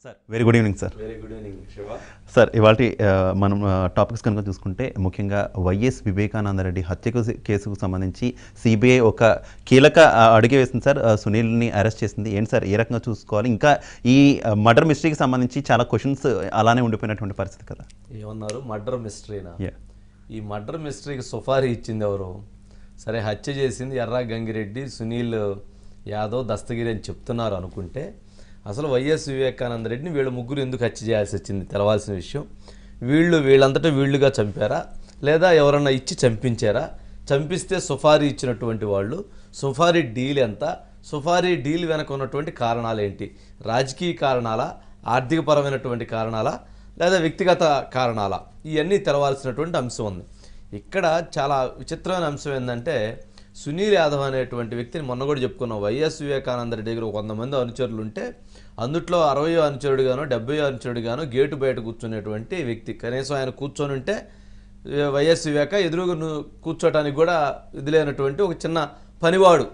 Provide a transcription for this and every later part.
Sir very good evening sir very good evening Shiva sir ఇవాళ మనం topics కనుక చూసుకుంటే ముఖ్యంగా వైఎస్ వివేకానందరెడ్డి హత్య కేసు- కేసుకు సంబంధించి సిబిఐ ఒక కీలక ఆ, అడుగు వేసింది సార్ ఆ, సునీల్ని అరెస్ట్ చేసింది ఏంటి సార్ ఏ రకంగా చూసుకోవాలి ఇంకా ఈ మర్డర్ మిస్టరీకి సంబంధించి చాలా క్వశ్చన్స్ అలానే ఉండిపోయినటువంటి పరిస్థితి కదా ఏమన్నారు మర్డర్ మిస్టరీనా Yeah. ఈ మర్డర్ మిస్టరీకి సుఫారీ ఇచ్చింది ఎవరు సరే హత్య చేసింది ఎర్రా గంగిరెడ్డి సునీల్ యాదవ్ దస్తగిరి అని చెప్తున్నారు అనుకుంటే అసలు వైఎస్ వివేకానంద రెడ్డిని వీళ్ళ ముగ్గురు ఎందుకు హత్య చేయాల్సి వచ్చింది తెలవాల్సిన విషయం వీళ్ళు వీళ్ళంతటా వీళ్ళుగా చంపారా లేదా ఎవరన్నా ఇచ్చి చంపించారా చంపిస్తే సుఫారీ ఇచ్చినటువంటి వాళ్ళు సుఫారీ డీల్ ఎంత సుఫారీ డీల్ వెనక ఉన్నటువంటి కారణాలు ఏంటి రాజకీయ కారణాలా ఆర్థికపరమైనటువంటి కారణాలా లేదా వ్యక్తిగత కారణాలా ఇవన్నీ తెలవాల్సినటువంటి అంశం ఉంది ఇక్కడ చాలా విచిత్రమైన అంశం ఏంటంటే సునీల్ యాదవ్ అనేటువంటి వ్యక్తిని మొన్న కూడా చెప్పుకున్నాం వైఎస్ వివేకానంద రెడ్డి దగ్గర ఒక వంద మంది అనుచరులు ఉంటే అందుట్లో అరవయో అనుచరుడుగాను డెబ్బయో అనుచరుడుగాను గేటు బయట కూర్చునేటువంటి వ్యక్తి కనీసం ఆయన కూర్చొని ఉంటే ఏ, వైఎస్ వివేక ఎదురుగా ను- కూర్చోటానికి కూడా ఇది లేనటువంటి ఒక చిన్న పనివాడు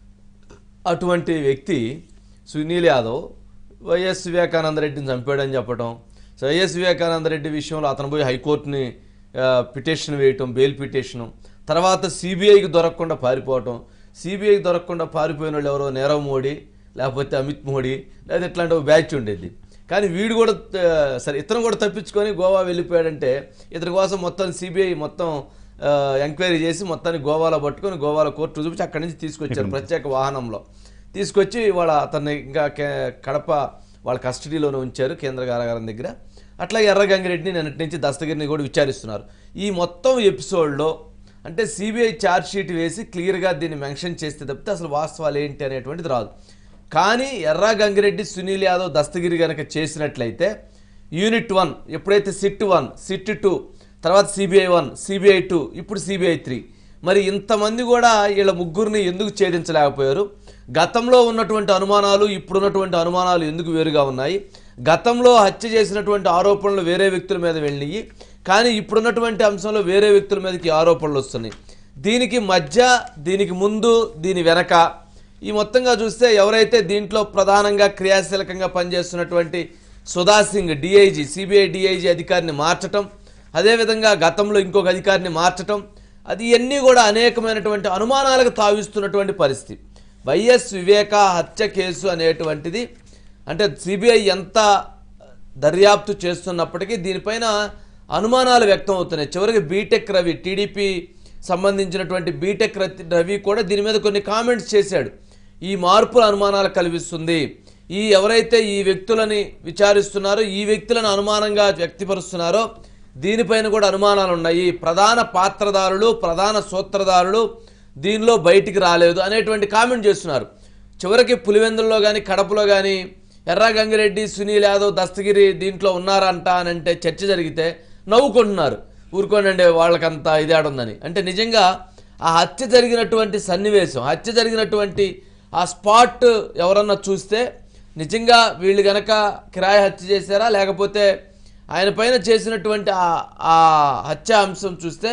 అటువంటి వ్యక్తి సునీల్ యాదవ్ వైఎస్ వివేకానంద రెడ్డిని చంపాడని చెప్పడం సో వైఎస్ వివేకానంద రెడ్డి విషయంలో అతను పోయి హైకోర్టుని ఆ, పిటిషన్ వేయటం బెయిల్ పిటిషను తర్వాత సిబిఐకి దొరకకుండా పారిపోవటం సిబిఐకి దొరకకుండా పారిపోయిన వాళ్ళు ఎవరో నీరవ్ మోడీ లేకపోతే అమిత్ మోడీ లేదా ఇట్లాంటి ఒక బ్యాచ్ ఉండేది కానీ వీడు కూడా ఆ, సరే ఇతను కూడా తప్పించుకొని గోవా వెళ్ళిపోయాడంటే ఇతని కోసం మొత్తం సిబిఐ మొత్తం ఆ, ఎంక్వైరీ చేసి మొత్తాన్ని గోవాలో పట్టుకొని గోవాలో కోర్టు చూపించి అక్కడి నుంచి తీసుకొచ్చారు ప్రత్యేక వాహనంలో తీసుకొచ్చి వాళ్ళ అతన్ని ఇంకా కే- కడప వాళ్ళ కస్టడీలోనే ఉంచారు కేంద్ర కారాగారం దగ్గర అట్లాగే ఎర్రగంగిరెడ్డిని నిన్నటి నుంచి దస్తగిరిని కూడా విచారిస్తున్నారు ఈ మొత్తం ఎపిసోడ్లో అంటే సిబిఐ ఛార్జ్ షీట్ వేసి క్లియర్గా దీన్ని మెన్షన్ చేస్తే తప్పితే అసలు వాస్తవాలు ఏంటి అనేటువంటిది రాదు కానీ ఎర్రా గంగిరెడ్డి సునీల్ యాదవ్ దస్తగిరి గనక చేసినట్లయితే యూనిట్ వన్ ఎప్పుడైతే సిట్ వన్ సిట్ టూ తర్వాత సిబిఐ వన్ సిబిఐ టూ ఇప్పుడు సిబిఐ త్రీ మరి ఇంతమంది కూడా వీళ్ళ ముగ్గురిని ఎందుకు ఛేదించలేకపోయారు గతంలో ఉన్నటువంటి అనుమానాలు ఇప్పుడున్నటువంటి అనుమానాలు ఎందుకు వేరుగా ఉన్నాయి గతంలో హత్య చేసినటువంటి ఆరోపణలు వేరే వ్యక్తుల మీద వెళ్ళినాయి కానీ ఇప్పుడున్నటువంటి అంశంలో వేరే వ్యక్తుల మీదకి ఆరోపణలు వస్తున్నాయి దీనికి మధ్య దీనికి ముందు దీని వెనక ఈ మొత్తంగా చూస్తే ఎవరైతే దీంట్లో ప్రధానంగా క్రియాశీలకంగా పనిచేస్తున్నటువంటి Sudha Singh DIG CBI DIG అధికారిని మార్చటం అదేవిధంగా గతంలో ఇంకొక అధికారిని మార్చటం అది ఇవన్నీ కూడా అనేకమైనటువంటి అనుమానాలకు తావిస్తున్నటువంటి పరిస్థితి వైఎస్ వివేక హత్య కేసు అనేటువంటిది అంటే సిబిఐ ఎంత దర్యాప్తు చేస్తున్నప్పటికీ దీనిపైన అనుమానాలు వ్యక్తం అవుతున్నాయి చివరికి బీటెక్ రవి టీడీపీ సంబంధించినటువంటి బీటెక్ రతి- రవి కూడా దీని మీద కొన్ని కామెంట్స్ చేశాడు ఈ మార్పుల అనుమానాలు కలిగిస్తుంది ఈ ఎవరైతే ఈ వ్యక్తులని విచారిస్తున్నారో ఈ వ్యక్తులను అనుమానంగా వ్యక్తపరుస్తున్నారో దీనిపైన కూడా అనుమానాలు ఉన్నాయి ప్రధాన పాత్రదారులు ప్రధాన సూత్రధారులు దీనిలో బయటికి రాలేదు అనేటువంటి కామెంట్ చేస్తున్నారు చివరికి పులివెందుల్లో కానీ కడపలో కానీ ఎర్రా గంగిరెడ్డి సునీల్ యాదవ్ దస్తగిరి దీంట్లో ఉన్నారంట అని అంటే చర్చ జరిగితే నవ్వుకుంటున్నారు ఊరుకోనండి వాళ్ళకంత ఇది ఆడుందని అంటే నిజంగా ఆ హత్య జరిగినటువంటి సన్నివేశం హత్య జరిగినటువంటి ఆ స్పాట్ ఎవరన్నా చూస్తే నిజంగా వీళ్ళు గనక కిరాయి హత్య చేశారా లేకపోతే ఆయన పైన చేసినటువంటి ఆ- ఆ హత్య అంశం చూస్తే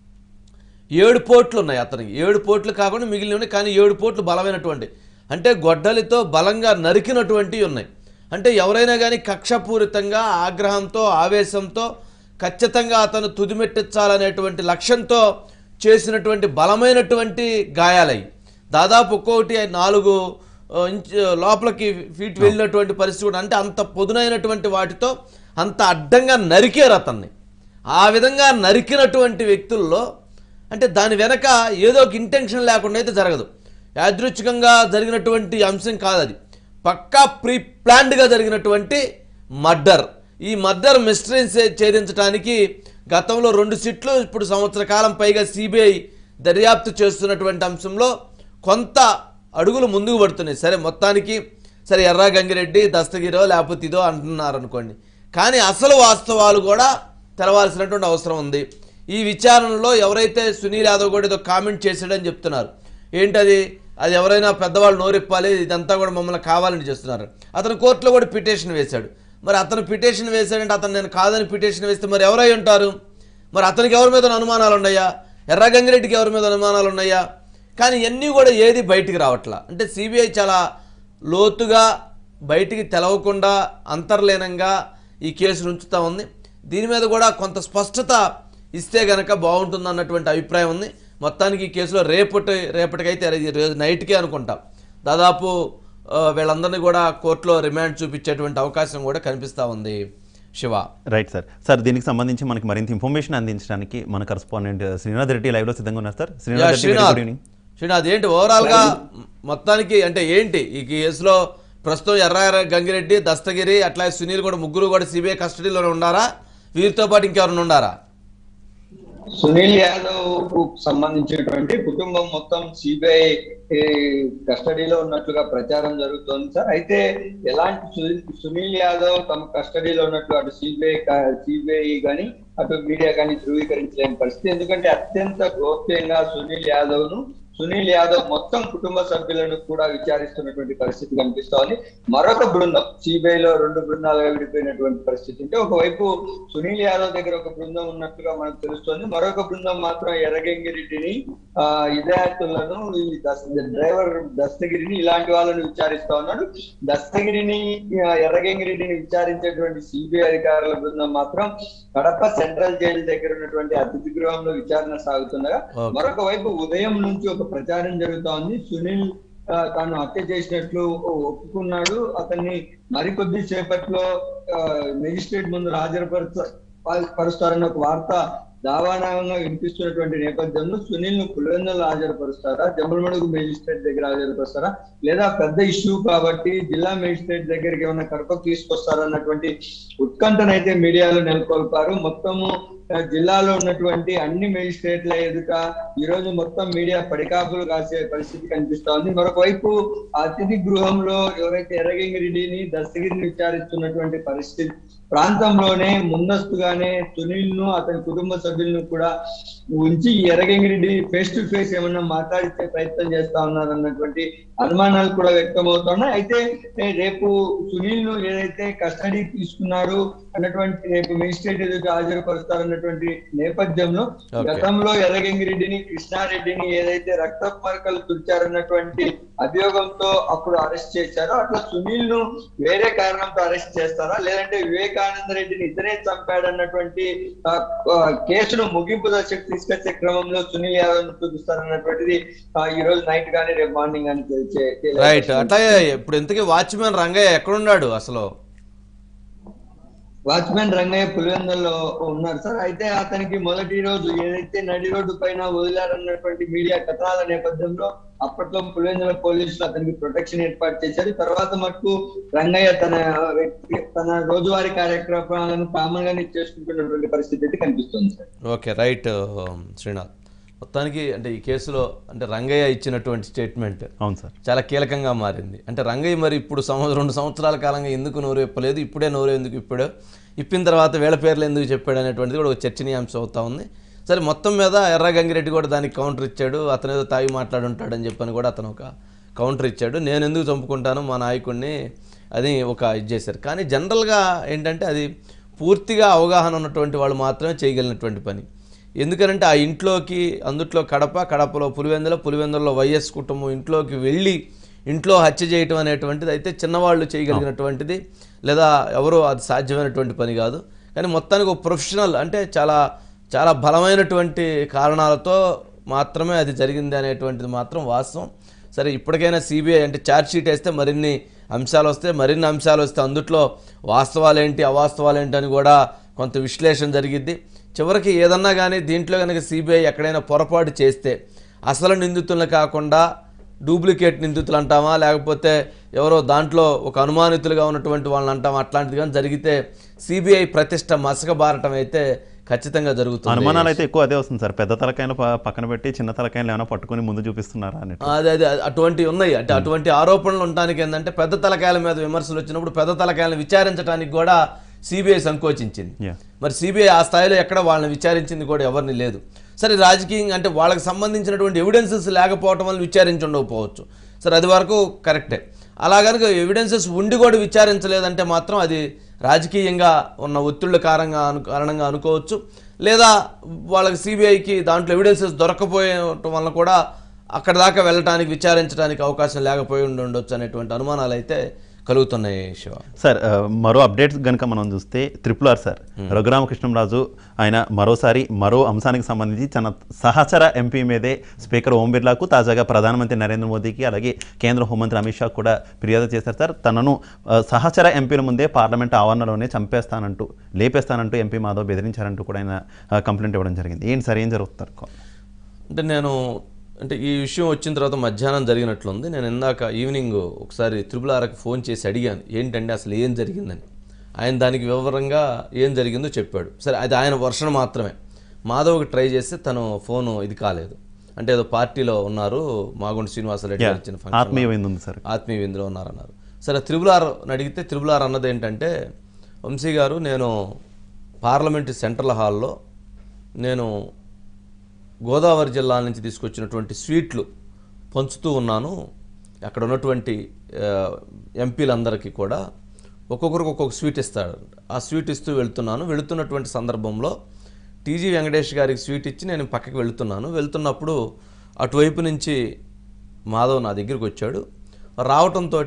ఏడు పోట్లు ఉన్నాయి అతనికి ఏడు పోట్లు కాకుండా మిగిలిన ఉన్నాయి కానీ ఏడు పోట్లు బలమైనటువంటి అంటే గొడ్డలితో బలంగా నరికినటువంటివి ఉన్నాయి అంటే ఎవరైనా కానీ కక్షపూరితంగా ఆగ్రహంతో ఆవేశంతో ఖచ్చితంగా అతను తుదిమెట్టించాలనేటువంటి లక్ష్యంతో చేసినటువంటి బలమైనటువంటి గాయాలయ్యి దాదాపు ఒక్కొక్కటి నాలుగు ఆ, ఇంచు లోపలికి ఫీట్ వెళ్ళినటువంటి పరిస్థితి కూడా అంటే అంత పొదునైనటువంటి వాటితో అంత అడ్డంగా నరికారు అతన్ని ఆ విధంగా నరికినటువంటి వ్యక్తుల్లో అంటే దాని వెనక ఏదో ఒక ఇంటెన్షన్ లేకుండా అయితే జరగదు యాదృచ్ఛికంగా జరిగినటువంటి అంశం కాదు అది పక్కా ప్రీ ప్లాన్డ్గా జరిగినటువంటి మర్డర్ ఈ మర్డర్ మిస్టరీని ఛేదించడానికి గతంలో రెండు సిట్లు ఇప్పుడు సంవత్సర కాలం పైగా సిబిఐ దర్యాప్తు చేస్తున్నటువంటి అంశంలో కొంత అడుగులు ముందుకు పడుతున్నాయి సరే మొత్తానికి సరే ఎర్రా గంగిరెడ్డి దస్తగిరో లేకపోతే ఇదో అంటున్నారు అనుకోండి కానీ అసలు వాస్తవాలు కూడా తెలవాల్సినటువంటి అవసరం ఉంది ఈ విచారణలో ఎవరైతే సునీల్ యాదవ్ కూడా ఏదో కామెంట్ చేశాడని చెప్తున్నారు ఏంటది అది ఎవరైనా పెద్దవాళ్ళు నోరెప్పాలి ఇదంతా కూడా మమ్మల్ని కావాలని చేస్తున్నారు అతను కోర్టులో కూడా పిటిషన్ వేశాడు మరి అతను పిటిషన్ వేశాడంటే అతను నేను కాదని పిటిషన్ వేస్తే మరి ఎవరై ఉంటారు మరి అతనికి ఎవరి మీద అనుమానాలు ఉన్నాయా ఎర్ర గంగిరెడ్డికి ఎవరి మీద అనుమానాలు ఉన్నాయా కానీ ఇవన్నీ కూడా ఏది బయటికి రావట్లా అంటే సిబిఐ చాలా లోతుగా బయటికి తెలవకుండా అంతర్లీనంగా ఈ కేసును ఉంచుతా ఉంది దీని మీద కూడా కొంత స్పష్టత ఇస్తే గనక బాగుంటుంది అన్నటువంటి అభిప్రాయం ఉంది మొత్తానికి ఈ కేసులో రేపటి రేపటికైతే అది రే- నైట్కే అనుకుంటా దాదాపు ఆ, వీళ్ళందరినీ కూడా కోర్టులో రిమాండ్ చూపించేటువంటి అవకాశం కూడా కనిపిస్తూ ఉంది శివ రైట్ సార్ సార్ దీనికి సంబంధించి మనకి మరింత ఇన్ఫర్మేషన్ అందించడానికి మన కరస్పాండెంట్ శ్రీనాథ్ రెడ్డి లైవ్ లో సిద్ధంగా ఉన్నారు sir yeah, Srinath Reddy very Srinath good evening Srinath ఏంటి ఓవరాల్ గా మొత్తానికి అంటే ఏంటి ఈ కేసులో ప్రస్తుతం ఎర్ర గంగిరెడ్డి దస్తగిరి అట్లా సునీల్ కూడా ముగ్గురు కూడా సిబిఐ కస్టడీలోనే ఉన్నారా వీరితో పాటు ఇంకెవరైనా ఉన్నారా సునీల్ యాదవ్ కు సంబంధించినటువంటి కుటుంబం మొత్తం సిబిఐ కస్టడీలో ఉన్నట్లుగా ప్రచారం జరుగుతోంది సార్ అయితే ఎలాంటి సు- సునీల్ యాదవ్ తమ కస్టడీలో ఉన్నట్లు అటు సిబిఐ సిబిఐ గాని అటు మీడియా కానీ ధృవీకరించలేని పరిస్థితి ఎందుకంటే అత్యంత గోప్యంగా సునీల్ యాదవ్ ను సునీల్ యాదవ్ మొత్తం కుటుంబ సభ్యులను కూడా విచారిస్తున్నటువంటి పరిస్థితి కనిపిస్తోంది మరొక బృందం సిబిఐ లో రెండు బృందాలుగా విడిపోయినటువంటి పరిస్థితి అంటే ఒకవైపు సునీల్ యాదవ్ దగ్గర ఒక బృందం ఉన్నట్టుగా మనకు తెలుస్తోంది మరొక బృందం మాత్రం ఎర్రగంగిరెడ్డిని ఆ ఇదాయతులను ఈ దస్- డ్రైవర్ దస్తగిరిని ఇలాంటి వాళ్ళని విచారిస్తా ఉన్నాడు దస్తగిరిని ఆ, ఎర్రగంగిరెడ్డిని విచారించేటువంటి సిబిఐ అధికారుల బృందం మాత్రం కడప సెంట్రల్ జైలు దగ్గర ఉన్నటువంటి అతిథి గృహంలో విచారణ సాగుతుండగా Okay. మరొక వైపు ఉదయం నుంచి ఒక ప్రచారం జరుగుతా ఉంది సునీల్ ఆ, తాను హత్య చేసినట్లు ఒప్పుకున్నాడు అతన్ని మరికొద్ది సేపట్లో మెజిస్ట్రేట్ ముందు హాజరుపరచ పరుస్తారన్న ఒక వార్త దావానాంగా వినిపిస్తున్నటువంటి నేపథ్యంలో సునీల్ ను పులివెందులు హాజరుపరుస్తారా జమ్మలమడుగు మెజిస్ట్రేట్ దగ్గర హాజరుపరుస్తారా లేదా పెద్ద ఇష్యూ కాబట్టి జిల్లా మెజిస్ట్రేట్ దగ్గరికి ఏమైనా కడపకు తీసుకొస్తారా అన్నటువంటి ఉత్కంఠనైతే మీడియాలో నెలకొల్పారు మొత్తము ఆ, జిల్లాలో ఉన్నటువంటి అన్ని మెజిస్ట్రేట్ల ఎదుట ఈ రోజు మొత్తం మీడియా పడికాపులు కాసే పరిస్థితి కనిపిస్తోంది మరొక వైపు అతిథి గృహంలో ఎవరైతే ఎర్రగంగిరెడ్డిని దస్తగిరిని విచారిస్తున్నటువంటి పరిస్థితి ప్రాంతంలోనే ముందస్తుగానే సునీల్ ను అతని కుటుంబ సభ్యులను కూడా ఉంచి ఈ ఎర్రగంగిరెడ్డి ఫేస్ టు ఫేస్ ఏమన్నా మాట్లాడించే ప్రయత్నం చేస్తా ఉన్నారు అన్నటువంటి అనుమానాలు కూడా వ్యక్తమవుతున్నాయి అయితే ఏ, రేపు సునీల్ ను ఏదైతే కస్టడీ తీసుకున్నారు అన్నటువంటి రేపు మెజిస్ట్రేట్ ఎదుట హాజరుపరుస్తారన్నటువంటి నేపథ్యంలో Okay. గతంలో ఎర్రగంగిరెడ్డిని కృష్ణారెడ్డిని ఏదైతే రక్త మరకలు తుడిచారన్నటువంటి అభియోగంతో అప్పుడు అరెస్ట్ చేశారో అట్లా సునీల్ ను వేరే కారణంతో అరెస్ట్ చేస్తారా లేదంటే వివేకానంద రెడ్డిని ఇతనే చంపాడన్నటువంటి ఆ, ఆ, కేసును ముగింపు దశకు తీసుకొచ్చే క్రమంలో సునీల్ యాదవ్ ను చూపిస్తారన్నటువంటిది ఆ, ఈ రోజు నైట్ కానీ రేపు మార్నింగ్ కానీ తెలిసే రైట్ అట్లాగే ఇప్పుడు ఇంతకీ వాచ్మెన్ రంగయ్య ఎక్కడున్నాడు అసలు వాచ్మెన్ రంగయ్య పులివెందుల్లో ఉన్నారు సార్ అయితే అతనికి మొదటి రోజు ఏదైతే నడి రోడ్డు పైన వదిలారన్నటువంటి మీడియా కథనాల నేపథ్యంలో అప్పట్లో పులివెందుల పోలీసులు అతనికి ప్రొటెక్షన్ ఏర్పాటు చేశారు తర్వాత మటుకు రంగయ్య తన వ్యక్తి తన రోజువారీ కార్యక్రమాలను కామన్ గానే చేసుకుంటున్నటువంటి పరిస్థితి అయితే కనిపిస్తుంది సార్ ఓకే రైట్ శ్రీనాథ్ మొత్తానికి అంటే ఈ కేసులో అంటే రంగయ్య ఇచ్చినటువంటి స్టేట్మెంట్ అవును సార్ చాలా కీలకంగా మారింది అంటే రంగయ్య మరి ఇప్పుడు సంవత్సరం రెండు సంవత్సరాల కాలంగా ఎందుకు నోరు ఇప్పలేదు ఇప్పుడే నోరు ఎందుకు ఇప్పాడు ఇప్పిన తర్వాత వీళ్ళ పేర్లు ఎందుకు చెప్పాడు అనేటువంటిది కూడా ఒక చర్చనీయాంశం అవుతా ఉంది సరే మొత్తం మీద ఎర్ర గంగిరెడ్డి కూడా దానికి కౌంటర్ ఇచ్చాడు అతను ఏదో తాగి మాట్లాడుంటాడని చెప్పని కూడా అతను ఒక కౌంటర్ ఇచ్చాడు నేను ఎందుకు చంపుకుంటాను మా నాయకుడిని అది ఒక ఇది చేశారు కానీ జనరల్గా ఏంటంటే అది పూర్తిగా అవగాహన ఉన్నటువంటి వాళ్ళు మాత్రమే చేయగలిగినటువంటి పని ఎందుకనంటే ఆ ఇంట్లోకి అందుట్లో కడప కడపలో పులివెందుల పులివెందులలో వైఎస్ కుటుంబం ఇంట్లోకి వెళ్ళి ఇంట్లో హత్య చేయటం అనేటువంటిది అయితే చిన్నవాళ్ళు చేయగలిగినటువంటిది లేదా ఎవరో అది సాధ్యమైనటువంటి పని కాదు కానీ మొత్తానికి ఒక ప్రొఫెషనల్ అంటే చాలా చాలా బలమైనటువంటి కారణాలతో మాత్రమే అది జరిగింది అనేటువంటిది మాత్రం వాస్తవం సరే ఇప్పటికైనా సిబిఐ అంటే ఛార్జ్ షీట్ వేస్తే మరిన్ని అంశాలు వస్తే మరిన్ని అంశాలు వస్తే అందుట్లో వాస్తవాలేంటి అవాస్తవాలేంటి అని కూడా కొంత విశ్లేషణ జరిగిద్ది చివరికి ఏదన్నా కానీ దీంట్లో కనుక సిబిఐ ఎక్కడైనా పొరపాటు చేస్తే అసలు నిందితులను కాకుండా డూప్లికేట్ నిందితులు అంటామా లేకపోతే ఎవరో దాంట్లో ఒక అనుమానితులుగా ఉన్నటువంటి వాళ్ళని అంటామా అట్లాంటిది కానీ జరిగితే సిబిఐ ప్రతిష్ట మసకబారటం అయితే ఖచ్చితంగా జరుగుతుంది అనుమానాలు అయితే ఎక్కువ అదే వస్తుంది సార్ పెద్ద తలకాయలు ప- పక్కన పెట్టి చిన్న తలకాయలు ఏమైనా పట్టుకొని ముందు చూపిస్తున్నారా అన్నట్టు అదే అదే అటువంటివి ఉన్నాయి అంటే అటువంటి ఆరోపణలు ఉండడానికి ఏంటంటే పెద్ద తలకాయల మీద విమర్శలు వచ్చినప్పుడు పెద్ద తలకాయలను విచారించడానికి కూడా సిబిఐ సంకోచించింది Yeah. మరి సిబిఐ ఆ స్థాయిలో ఎక్కడ వాళ్ళని విచారించింది కూడా ఎవరిని లేదు సరే రాజకీయంగా అంటే వాళ్ళకి సంబంధించినటువంటి ఎవిడెన్సెస్ లేకపోవటం వల్ల విచారించి ఉండకపోవచ్చు సరే అది వరకు కరెక్టే అలా కనుక ఎవిడెన్సెస్ ఉండి కూడా విచారించలేదంటే మాత్రం అది రాజకీయంగా ఉన్న ఒత్తిళ్ళ కారణంగా అను కారణంగా అనుకోవచ్చు లేదా వాళ్ళకి సిబిఐకి దాంట్లో ఎవిడెన్సెస్ దొరకపోయటం వల్ల కూడా అక్కడ దాకా వెళ్ళటానికి విచారించడానికి అవకాశం లేకపోయి ఉండి ఉండొచ్చు అనేటువంటి అనుమానాలు అయితే కలుగుతున్నాయి శివ సార్ ఆ, మరో అప్డేట్స్ కనుక మనం చూస్తే త్రిపుల్ ఆర్ సార్ రఘురామకృష్ణంరాజు ఆయన మరోసారి మరో అంశానికి సంబంధించి తన సహచర ఎంపీ మీదే స్పీకర్ ఓం బిర్లాకు తాజాగా ప్రధానమంత్రి నరేంద్ర మోదీకి అలాగే కేంద్ర హోంమంత్రి అమిత్ షా కూడా ఫిర్యాదు చేశారు సార్ తనను ఆ, సహచర ఎంపీల ముందే పార్లమెంట్ ఆవరణలోనే చంపేస్తానంటూ లేపేస్తానంటూ ఎంపీ మాధవ్ బెదిరించారంటూ కూడా ఆయన ఆ, కంప్లైంట్ ఇవ్వడం జరిగింది ఏంటి సార్ ఏం జరుగుతారు అంటే నేను అంటే ఈ విషయం వచ్చిన తర్వాత మధ్యాహ్నం జరిగినట్లుంది నేను ఇందాక ఈవినింగ్ ఒకసారి త్రిపుల్ ఆర్కి ఫోన్ చేసి అడిగాను ఏంటంటే అసలు ఏం జరిగిందని ఆయన దానికి వివరంగా ఏం జరిగిందో చెప్పాడు సరే అది ఆయన వర్షం మాత్రమే మాధవ్కి ట్రై చేస్తే తను ఫోను ఇది కాలేదు అంటే ఏదో పార్టీలో ఉన్నారు మాగుండి శ్రీనివాసరెడ్డి గారు ఇచ్చిన ఫంక్షన్ ఆత్మీయ విందు ఉంది సార్ ఆత్మీయ విందులో ఉన్నారన్నారు సరే త్రిబుల్ ఆర్ అడిగితే త్రిబుల్ ఆర్ అన్నది ఏంటంటే వంశీ గారు నేను పార్లమెంటు సెంట్రల్ హాల్లో నేను గోదావరి జిల్లా నుంచి తీసుకొచ్చినటువంటి స్వీట్లు పంచుతూ ఉన్నాను అక్కడ ఉన్నటువంటి ఆ, ఎంపీలందరికీ కూడా ఒక్కొక్కరికి ఒక్కొక్క స్వీట్ ఇస్తాడు ఆ స్వీట్ ఇస్తూ వెళ్తున్నాను వెళుతున్నటువంటి సందర్భంలో టీజీ వెంకటేష్ గారికి స్వీట్ ఇచ్చి నేను పక్కకి వెళుతున్నాను వెళ్తున్నప్పుడు అటువైపు నుంచి మాధవ్ నా దగ్గరికి వచ్చాడు రావటంతో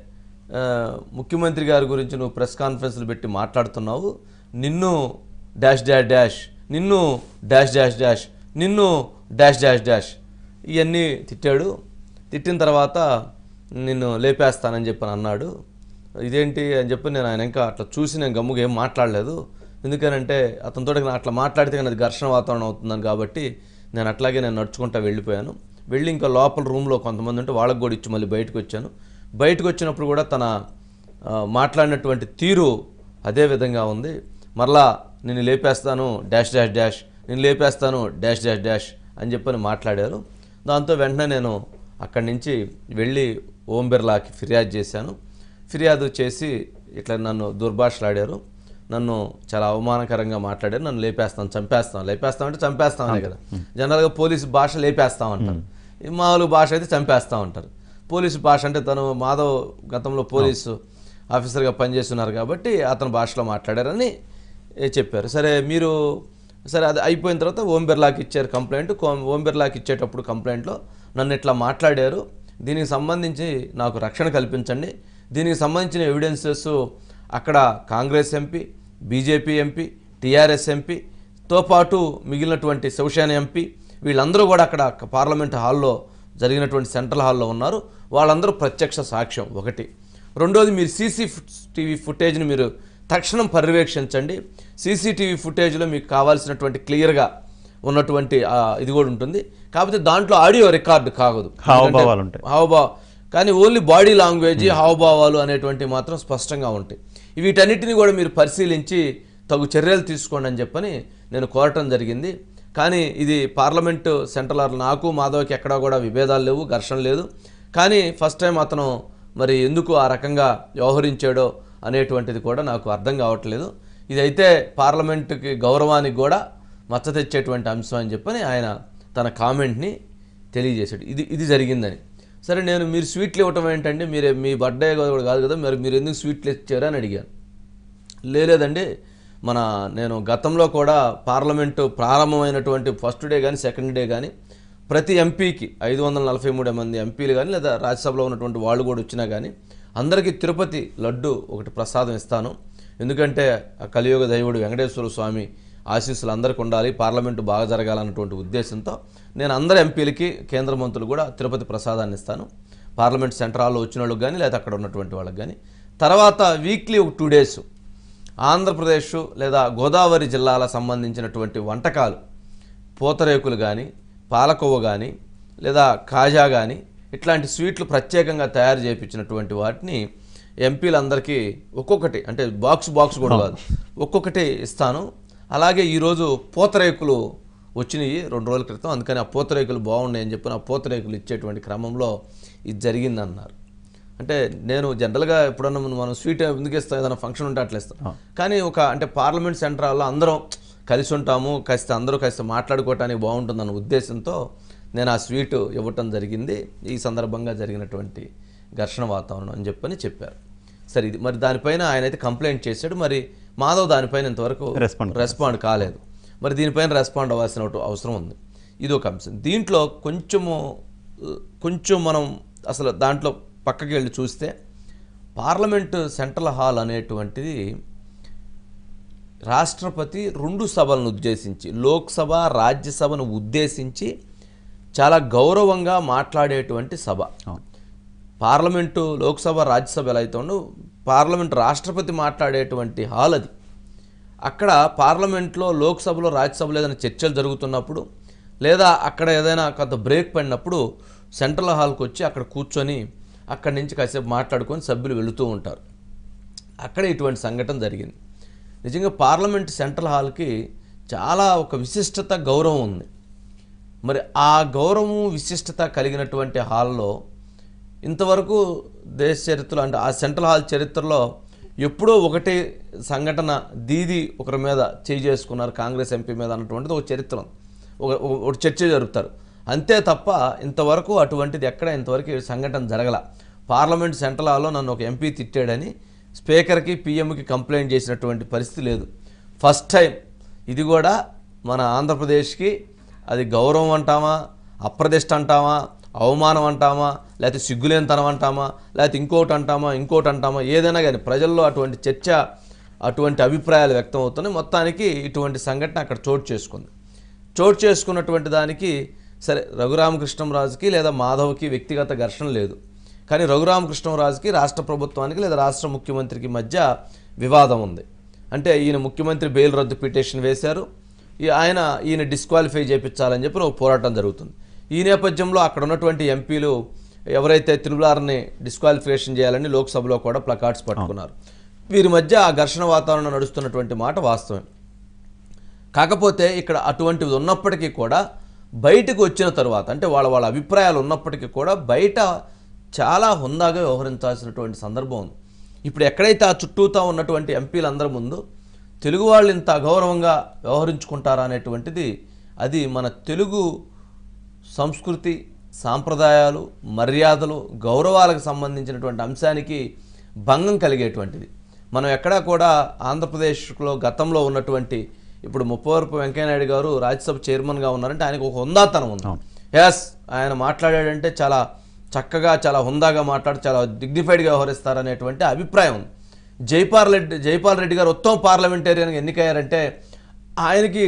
ముఖ్యమంత్రి గారి గురించి నువ్వు ప్రెస్ కాన్ఫరెన్స్లు పెట్టి మాట్లాడుతున్నావు నిన్ను డాష్ డాష్ డాష్ నిన్ను డాష్ డాష్ డాష్ నిన్ను డాష్ డాష్ డాష్ ఇవన్నీ తిట్టాడు తిట్టిన తర్వాత నిన్ను లేపేస్తానని చెప్పి అన్నాడు ఇదేంటి అని చెప్పి నేను ఆయన ఇంకా అట్లా చూసి నేను గమ్ముగా ఏం మాట్లాడలేదు ఎందుకనంటే అతనితో నేను అట్లా మాట్లాడితే కానీ అది ఘర్షణ వాతావరణం అవుతుందని కాబట్టి నేను అట్లాగే నేను నడుచుకుంటా వెళ్ళిపోయాను వెళ్ళి ఇంకా లోపల రూమ్లో కొంతమంది ఉంటే వాళ్ళకి కూడా ఇచ్చి మళ్ళీ బయటకు వచ్చాను బయటకు వచ్చినప్పుడు కూడా తన ఆ, మాట్లాడినటువంటి తీరు అదే విధంగా ఉంది మరలా నేను లేపేస్తాను డాష్ డాష్ డాష్ నేను లేపేస్తాను డాష్ డాష్ డాష్ అని చెప్పని మాట్లాడారు దాంతో వెంటనే నేను అక్కడి నుంచి వెళ్ళి ఓం బిర్లాకి ఫిర్యాదు చేశాను ఫిర్యాదు చేసి ఇట్లా నన్ను దుర్భాషలాడారు నన్ను చాలా అవమానకరంగా మాట్లాడారు నన్ను లేపేస్తాను చంపేస్తాం లేపేస్తాం అంటే చంపేస్తామనే కదా జనరల్గా పోలీసు భాష లేపేస్తాం అంటారు ఈ మామూలు భాష అయితే చంపేస్తాం అంటారు పోలీసు భాష అంటే తను మాధవ్ గతంలో పోలీసు ఆఫీసర్గా పనిచేస్తున్నారు కాబట్టి అతని భాషలో మాట్లాడారని ఏ చెప్పారు సరే మీరు సరే అది అయిపోయిన తర్వాత ఓం బిర్లాకి ఇచ్చారు కంప్లైంట్ కో- ఓం బిర్లాకి ఇచ్చేటప్పుడు కంప్లైంట్లో నన్ను ఇట్లా మాట్లాడారు దీనికి సంబంధించి నాకు రక్షణ కల్పించండి దీనికి సంబంధించిన ఎవిడెన్సెస్ అక్కడ Congress MP BJP MP TRS ఎంపీతో పాటు మిగిలినటువంటి శివసేన ఎంపీ వీళ్ళందరూ కూడా అక్కడ పార్లమెంట్ హాల్లో జరిగినటువంటి సెంట్రల్ హాల్లో ఉన్నారు వాళ్ళందరూ ప్రత్యక్ష సాక్ష్యం ఒకటి రెండోది మీరు సీసీ టీవీ ఫుటేజ్ని మీరు తక్షణం పర్యవేక్షించండి సీసీటీవీ ఫుటేజ్లో మీకు కావాల్సినటువంటి క్లియర్గా ఉన్నటువంటి ఆ, ఇది కూడా ఉంటుంది కాకపోతే దాంట్లో ఆడియో రికార్డు కాగదు హావభావాలు ఉంటాయి. హావభావ కానీ ఓన్లీ బాడీ లాంగ్వేజ్ హావభావాలు అనేటువంటివి మాత్రం స్పష్టంగా ఉంటాయి వీటన్నిటిని కూడా మీరు పరిశీలించి తగు చర్యలు తీసుకోండి అని చెప్పని నేను కోరటం జరిగింది కానీ ఇది పార్లమెంటు సెంట్రల్ హాల్ నాకు మాధవ్కి ఎక్కడా కూడా విభేదాలు లేవు ఘర్షణ లేదు కానీ ఫస్ట్ టైం అతను మరి ఎందుకు ఆ రకంగా వ్యవహరించాడో అనేటువంటిది కూడా నాకు అర్థం కావట్లేదు ఇదైతే పార్లమెంటుకి గౌరవానికి కూడా మచ్చ తెచ్చేటువంటి అంశం అని చెప్పని ఆయన తన కామెంట్ని తెలియజేశాడు ఇది ఇది జరిగిందని సరే నేను మీరు స్వీట్లు ఇవ్వటం ఏంటంటే మీరు మీ బర్త్డే కూడా కాదు కదా మరి మీరు ఎందుకు స్వీట్లు ఇచ్చారు అని అడిగాను లేదండి మన నేను గతంలో కూడా పార్లమెంటు ప్రారంభమైనటువంటి ఫస్ట్ డే కానీ సెకండ్ డే కానీ ప్రతి ఎంపీకి ఐదు వందల నలభై మూడు మంది ఎంపీలు కానీ లేదా రాజ్యసభలో ఉన్నటువంటి వాళ్ళు కూడా వచ్చినా కానీ అందరికీ తిరుపతి లడ్డు ఒకటి ప్రసాదం ఇస్తాను ఎందుకంటే ఆ కలియుగ దైవుడు వెంకటేశ్వర స్వామి ఆశీస్సులు అందరికీ ఉండాలి పార్లమెంటు బాగా జరగాలన్నటువంటి ఉద్దేశంతో నేను అందరు ఎంపీలకి కేంద్ర మంత్రులు కూడా తిరుపతి ప్రసాదాన్ని ఇస్తాను పార్లమెంట్ సెంటర్ హాల్లో వచ్చిన వాళ్ళకి కానీ లేదా అక్కడ ఉన్నటువంటి వాళ్ళకి కానీ తర్వాత వీక్లీ ఒక టూ డేస్ ఆంధ్రప్రదేశ్ లేదా గోదావరి జిల్లాల సంబంధించినటువంటి వంటకాలు పూతరేకులు కానీ పాలకోవ కానీ లేదా కాజా కానీ ఇట్లాంటి స్వీట్లు ప్రత్యేకంగా తయారు చేయించినటువంటి వాటిని ఎంపీలందరికీ ఒక్కొక్కటి అంటే బాక్స్ బాక్స్ కూడా కాదు ఒక్కొక్కటి ఇస్తాను అలాగే ఈరోజు పూతరేకులు వచ్చినాయి రెండు రోజుల క్రితం అందుకని ఆ పూతరేకులు బాగున్నాయి అని చెప్పి ఆ పూతరేకులు ఇచ్చేటువంటి క్రమంలో ఇది జరిగిందన్నారు అంటే నేను జనరల్గా ఎప్పుడన్నా మనం- మనం స్వీట్ ఎందుకు ఇస్తాం ఏదైనా ఫంక్షన్ ఉంటే అట్లా ఇస్తాం కానీ ఒక అంటే పార్లమెంట్ సెంటర్లో అందరం కలిసి ఉంటాము కలిసి అందరూ కలిసి మాట్లాడుకోవటానికి బాగుంటుందన్న ఉద్దేశంతో నేను ఆ స్వీట్ ఇవ్వటం జరిగింది ఈ సందర్భంగా జరిగినటువంటి ఘర్షణ వాతావరణం అని చెప్పని చెప్పారు సరే ఇది మరి దానిపైన ఆయన అయితే కంప్లైంట్ చేశాడు మరి మాధవ్ దానిపైన ఇంతవరకు Respond రెస్పాండ్ కాలేదు మరి దీనిపైన రెస్పాండ్ అవ్వాల్సిన ఒకటి అవసరం ఉంది ఇది ఒక అంశం దీంట్లో కొంచెము కొంచెం మనం అసలు దాంట్లో పక్కకి వెళ్ళి చూస్తే పార్లమెంటు సెంట్రల్ హాల్ అనేటువంటిది రాష్ట్రపతి రెండు సభలను ఉద్దేశించి లోక్సభ రాజ్యసభను ఉద్దేశించి చాలా గౌరవంగా మాట్లాడేటువంటి సభ అవును పార్లమెంటు లోక్సభ రాజ్యసభ ఎలా అయితే ఉండో పార్లమెంట్ రాష్ట్రపతి మాట్లాడేటువంటి హాల్ అది అక్కడ పార్లమెంట్లో లోక్సభలో రాజ్యసభలో ఏదైనా చర్చలు జరుగుతున్నప్పుడు లేదా అక్కడ ఏదైనా కొంత బ్రేక్ పడినప్పుడు సెంట్రల్ హాల్కి వచ్చి అక్కడ కూర్చొని అక్కడి నుంచి కాసేపు మాట్లాడుకొని సభ్యులు వెళుతూ ఉంటారు అక్కడ ఇటువంటి సంఘటన జరిగింది నిజంగా పార్లమెంట్ సెంట్రల్ హాల్కి చాలా ఒక విశిష్టత గౌరవం ఉంది మరి ఆ గౌరవం విశిష్టత కలిగినటువంటి హాల్లో ఇంతవరకు దేశ చరిత్రలో అంటే ఆ సెంట్రల్ హాల్ చరిత్రలో ఎప్పుడో ఒకటి సంఘటన దీది ఒకరి మీద చేయి చేసుకున్నారు కాంగ్రెస్ ఎంపీ మీద అన్నటువంటిది ఒక చరిత్ర ఉంది. ఒక ఒక- ఒక చర్చ జరుపుతారు అంతే తప్ప ఇంతవరకు అటువంటిది ఎక్కడ ఇంతవరకు ఈ సంఘటన జరగల పార్లమెంట్ సెంట్రల్ హాల్లో నన్ను ఒక ఎంపీ తిట్టాడని స్పీకర్కి పిఎంకి కంప్లైంట్ చేసినటువంటి పరిస్థితి లేదు ఫస్ట్ టైం ఇది కూడా మన ఆంధ్రప్రదేశ్కి అది గౌరవం అంటామా అప్రదిష్ట అంటామా అవమానం అంటామా లేకపోతే సిగ్గులేనితనం అంటామా లేకపోతే ఇంకోటి అంటామా ఇంకోటి అంటామా ఏదైనా కానీ ప్రజల్లో అటువంటి చర్చ అటువంటి అభిప్రాయాలు వ్యక్తం అవుతున్నాయి మొత్తానికి ఇటువంటి సంఘటన అక్కడ చోటు చేసుకుంది చోటు చేసుకున్నటువంటి దానికి సరే రఘురామకృష్ణంరాజుకి లేదా మాధవ్కి వ్యక్తిగత ఘర్షణ లేదు కానీ రఘురామకృష్ణంరాజుకి రాష్ట్ర ప్రభుత్వానికి లేదా రాష్ట్ర ముఖ్యమంత్రికి మధ్య వివాదం ఉంది అంటే ఈయన ముఖ్యమంత్రి బెయిల్ రద్దు పిటిషన్ వేశారు ఈ ఆయన ఈయన డిస్క్వాలిఫై చేయించాలని చెప్పి ఒక పోరాటం జరుగుతుంది ఈ నేపథ్యంలో అక్కడ ఉన్నటువంటి ఎంపీలు ఎవరైతే తిరుమలారిని డిస్క్వాలిఫికేషన్ చేయాలని లోక్సభలో కూడా ప్లకార్డ్స్ పట్టుకున్నారు వీరి మధ్య ఆ ఘర్షణ వాతావరణం నడుస్తున్నటువంటి మాట వాస్తవం కాకపోతే ఇక్కడ అటువంటివి ఉన్నప్పటికీ కూడా బయటకు వచ్చిన తర్వాత అంటే వాళ్ళ వాళ్ళ అభిప్రాయాలు ఉన్నప్పటికీ కూడా బయట చాలా హుందాగా వ్యవహరించాల్సినటువంటి సందర్భం ఉంది ఇప్పుడు ఎక్కడైతే ఆ చుట్టూతా ఉన్నటువంటి ఎంపీలందరి ముందు తెలుగు వాళ్ళు ఇంత అగౌరవంగా వ్యవహరించుకుంటారా అనేటువంటిది అది మన తెలుగు సంస్కృతి సాంప్రదాయాలు మర్యాదలు గౌరవాలకు సంబంధించినటువంటి అంశానికి భంగం కలిగేటువంటిది మనం ఎక్కడా కూడా ఆంధ్రప్రదేశ్లో గతంలో ఉన్నటువంటి ఇప్పుడు ముప్పవరపు వెంకయ్యనాయుడు గారు రాజ్యసభ చైర్మన్గా ఉన్నారంటే ఆయనకు ఒక హుందాతనం ఉంది ఎస్ ఆయన మాట్లాడాడంటే చాలా చక్కగా చాలా హుందాగా మాట్లాడి చాలా డిగ్నిఫైడ్గా వ్యవహరిస్తారనేటువంటి అభిప్రాయం ఉంది జైపాల్ రెడ్డి జైపాల్ రెడ్డి గారు ఉత్తమ పార్లమెంటేరియన్గా ఎన్నికయ్యారంటే ఆయనకి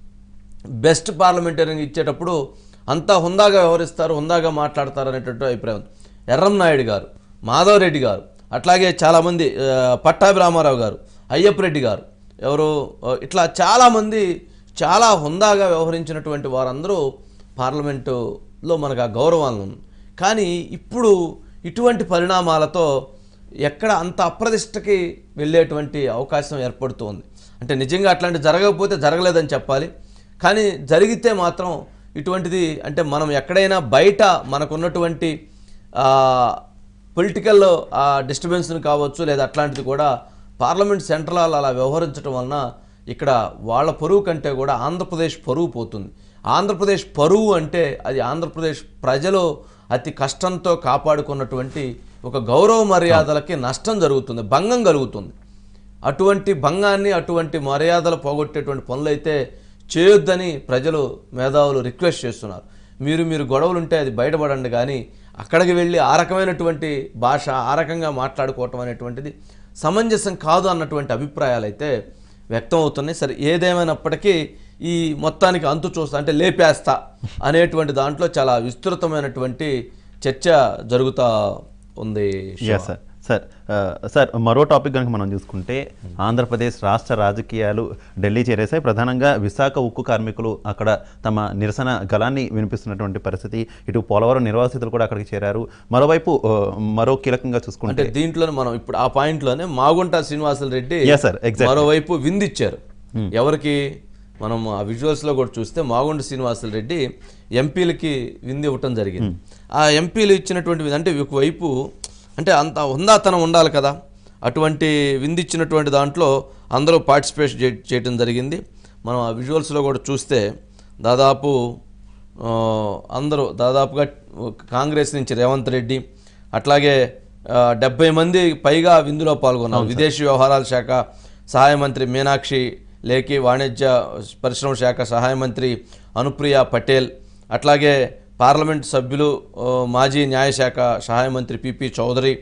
బెస్ట్ పార్లమెంటరీని ఇచ్చేటప్పుడు అంతా హుందాగా వ్యవహరిస్తారు హుందాగా మాట్లాడతారు అనేటువంటి అభిప్రాయం ఉంది. ఎర్రం నాయుడు గారు మాధవ్ రెడ్డి గారు అట్లాగే చాలామంది ఆ, పట్టాభి రామారావు గారు అయ్యప్ప రెడ్డి గారు ఎవరు ఆ, ఇట్లా చాలామంది చాలా హుందాగా వ్యవహరించినటువంటి వారందరూ పార్లమెంటులో మనకు ఆ గౌరవాలను ఉంది కానీ ఇప్పుడు ఇటువంటి పరిణామాలతో ఎక్కడ అంత అప్రదిష్టకి వెళ్ళేటువంటి అవకాశం ఏర్పడుతోంది అంటే నిజంగా అట్లాంటి జరగకపోతే జరగలేదని చెప్పాలి కానీ జరిగితే మాత్రం ఇటువంటిది అంటే మనం ఎక్కడైనా బయట మనకున్నటువంటి పొలిటికల్ డిస్టర్బెన్స్ని కావచ్చు లేదా అట్లాంటిది కూడా పార్లమెంట్ సెంట్రల్ హాల్ అలా వ్యవహరించడం వలన ఇక్కడ వాళ్ళ పరువు కంటే కూడా ఆంధ్రప్రదేశ్ పరువు పోతుంది ఆంధ్రప్రదేశ్ పరువు అంటే అది ఆంధ్రప్రదేశ్ ప్రజలు అతి కష్టంతో కాపాడుకున్నటువంటి ఒక గౌరవ మర్యాదలకి నష్టం జరుగుతుంది భంగం కలుగుతుంది అటువంటి భంగాన్ని అటువంటి మర్యాదలు పోగొట్టేటువంటి పనులు అయితే చేయొద్దని ప్రజలు మేధావులు రిక్వెస్ట్ చేస్తున్నారు మీరు మీరు గొడవలు ఉంటే అది బయటపడండి కానీ అక్కడికి వెళ్ళి ఆ రకమైనటువంటి భాష ఆ రకంగా మాట్లాడుకోవటం అనేటువంటిది సమంజసం కాదు అన్నటువంటి అభిప్రాయాలు అయితే వ్యక్తం అవుతున్నాయి సరే ఏదేమైనప్పటికీ ఈ మొత్తానికి అంతు చూస్తా అంటే లేపేస్తా అనేటువంటి దాంట్లో చాలా విస్తృతమైనటువంటి చర్చ జరుగుతూ ఉంది శివ. ఎస్ సార్ సార్ ఆ, సార్ మరో టాపిక్ కనుక మనం చూసుకుంటే ఆంధ్రప్రదేశ్ రాష్ట్ర రాజకీయాలు ఢిల్లీ చేరేసాయి ప్రధానంగా విశాఖ ఉక్కు కార్మికులు అక్కడ తమ నిరసన గలాన్ని వినిపిస్తున్నటువంటి పరిస్థితి ఇటు పోలవరం నిర్వాసితులు కూడా అక్కడికి చేరారు మరోవైపు ఆ, మరో కీలకంగా చూసుకుంటే అంటే దీంట్లోనే మనం ఇప్పుడు ఆ పాయింట్లోనే Magunta Srinivasulu Reddy Yes, sir. Exactly. మరోవైపు విందిచ్చారు ఎవరికి మనం ఆ విజువల్స్లో కూడా చూస్తే మాగుంట శ్రీనివాసులు రెడ్డి ఎంపీలకి విందు ఇవ్వటం జరిగింది ఆ ఎంపీలు ఇచ్చినటువంటి విందు అంటే ఒకవైపు అంటే అంత హుందాతనం ఉండాలి కదా అటువంటి విందు ఇచ్చినటువంటి దాంట్లో అందరూ పార్టిసిపేట్ చే- చేయటం జరిగింది మనం ఆ విజువల్స్లో కూడా చూస్తే దాదాపు ఆ, అందరూ దాదాపుగా కాంగ్రెస్ నుంచి రేవంత్ రెడ్డి అట్లాగే ఆ, డెబ్బై మంది పైగా విందులో పాల్గొన్నారు విదేశీ వ్యవహారాల శాఖ సహాయ మంత్రి మీనాక్షి లేఖి వాణిజ్య పరిశ్రమ శాఖ సహాయ మంత్రి అనుప్రియ పటేల్ అట్లాగే పార్లమెంట్ సభ్యులు ఆ, మాజీ న్యాయశాఖ సహాయ మంత్రి పిపి చౌదరి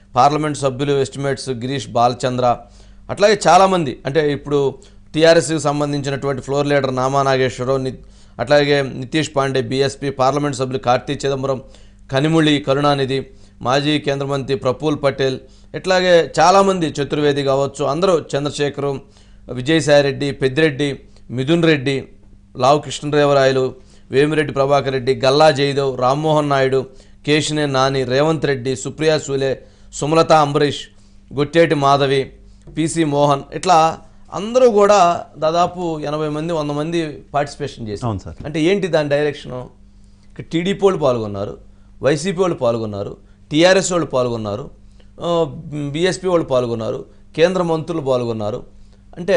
పార్లమెంట్ సభ్యులు ఎస్టిమేట్స్ గిరీష్ బాలచంద్ర అట్లాగే చాలామంది అంటే ఇప్పుడు టీఆర్ఎస్కి సంబంధించినటువంటి ఫ్లోర్ లీడర్ నామా నాగేశ్వరరావు ని అట్లాగే నితీష్ పాండే బీఎస్పీ పార్లమెంట్ సభ్యులు కార్తీ చిదంబరం కనిముళి కరుణానిధి మాజీ కేంద్ర మంత్రి ప్రఫుల్ పటేల్ ఇట్లాగే చాలామంది చతుర్వేది కావచ్చు అందరూ చంద్రశేఖరం విజయసాయిరెడ్డి పెద్దిరెడ్డి మిథున్ రెడ్డి లావు కృష్ణదేవరాయలు వేమిరెడ్డి ప్రభాకర్ రెడ్డి గల్లా జయదేవ్ రామ్మోహన్ నాయుడు కేశినే నాని రేవంత్ రెడ్డి సుప్రియా సూలే సుమలత అంబరీష్ గొట్టేటి మాధవి పిసి మోహన్ ఇట్లా అందరూ కూడా దాదాపు ఎనభై మంది వంద మంది పార్టిసిపేషన్ చేశారు అవును సార్ అంటే ఏంటి దాని డైరెక్షను ఇక్కడ టీడీపీ వాళ్ళు పాల్గొన్నారు వైసీపీ వాళ్ళు పాల్గొన్నారు టీఆర్ఎస్ వాళ్ళు పాల్గొన్నారు బీఎస్పీ వాళ్ళు పాల్గొన్నారు కేంద్ర మంత్రులు పాల్గొన్నారు అంటే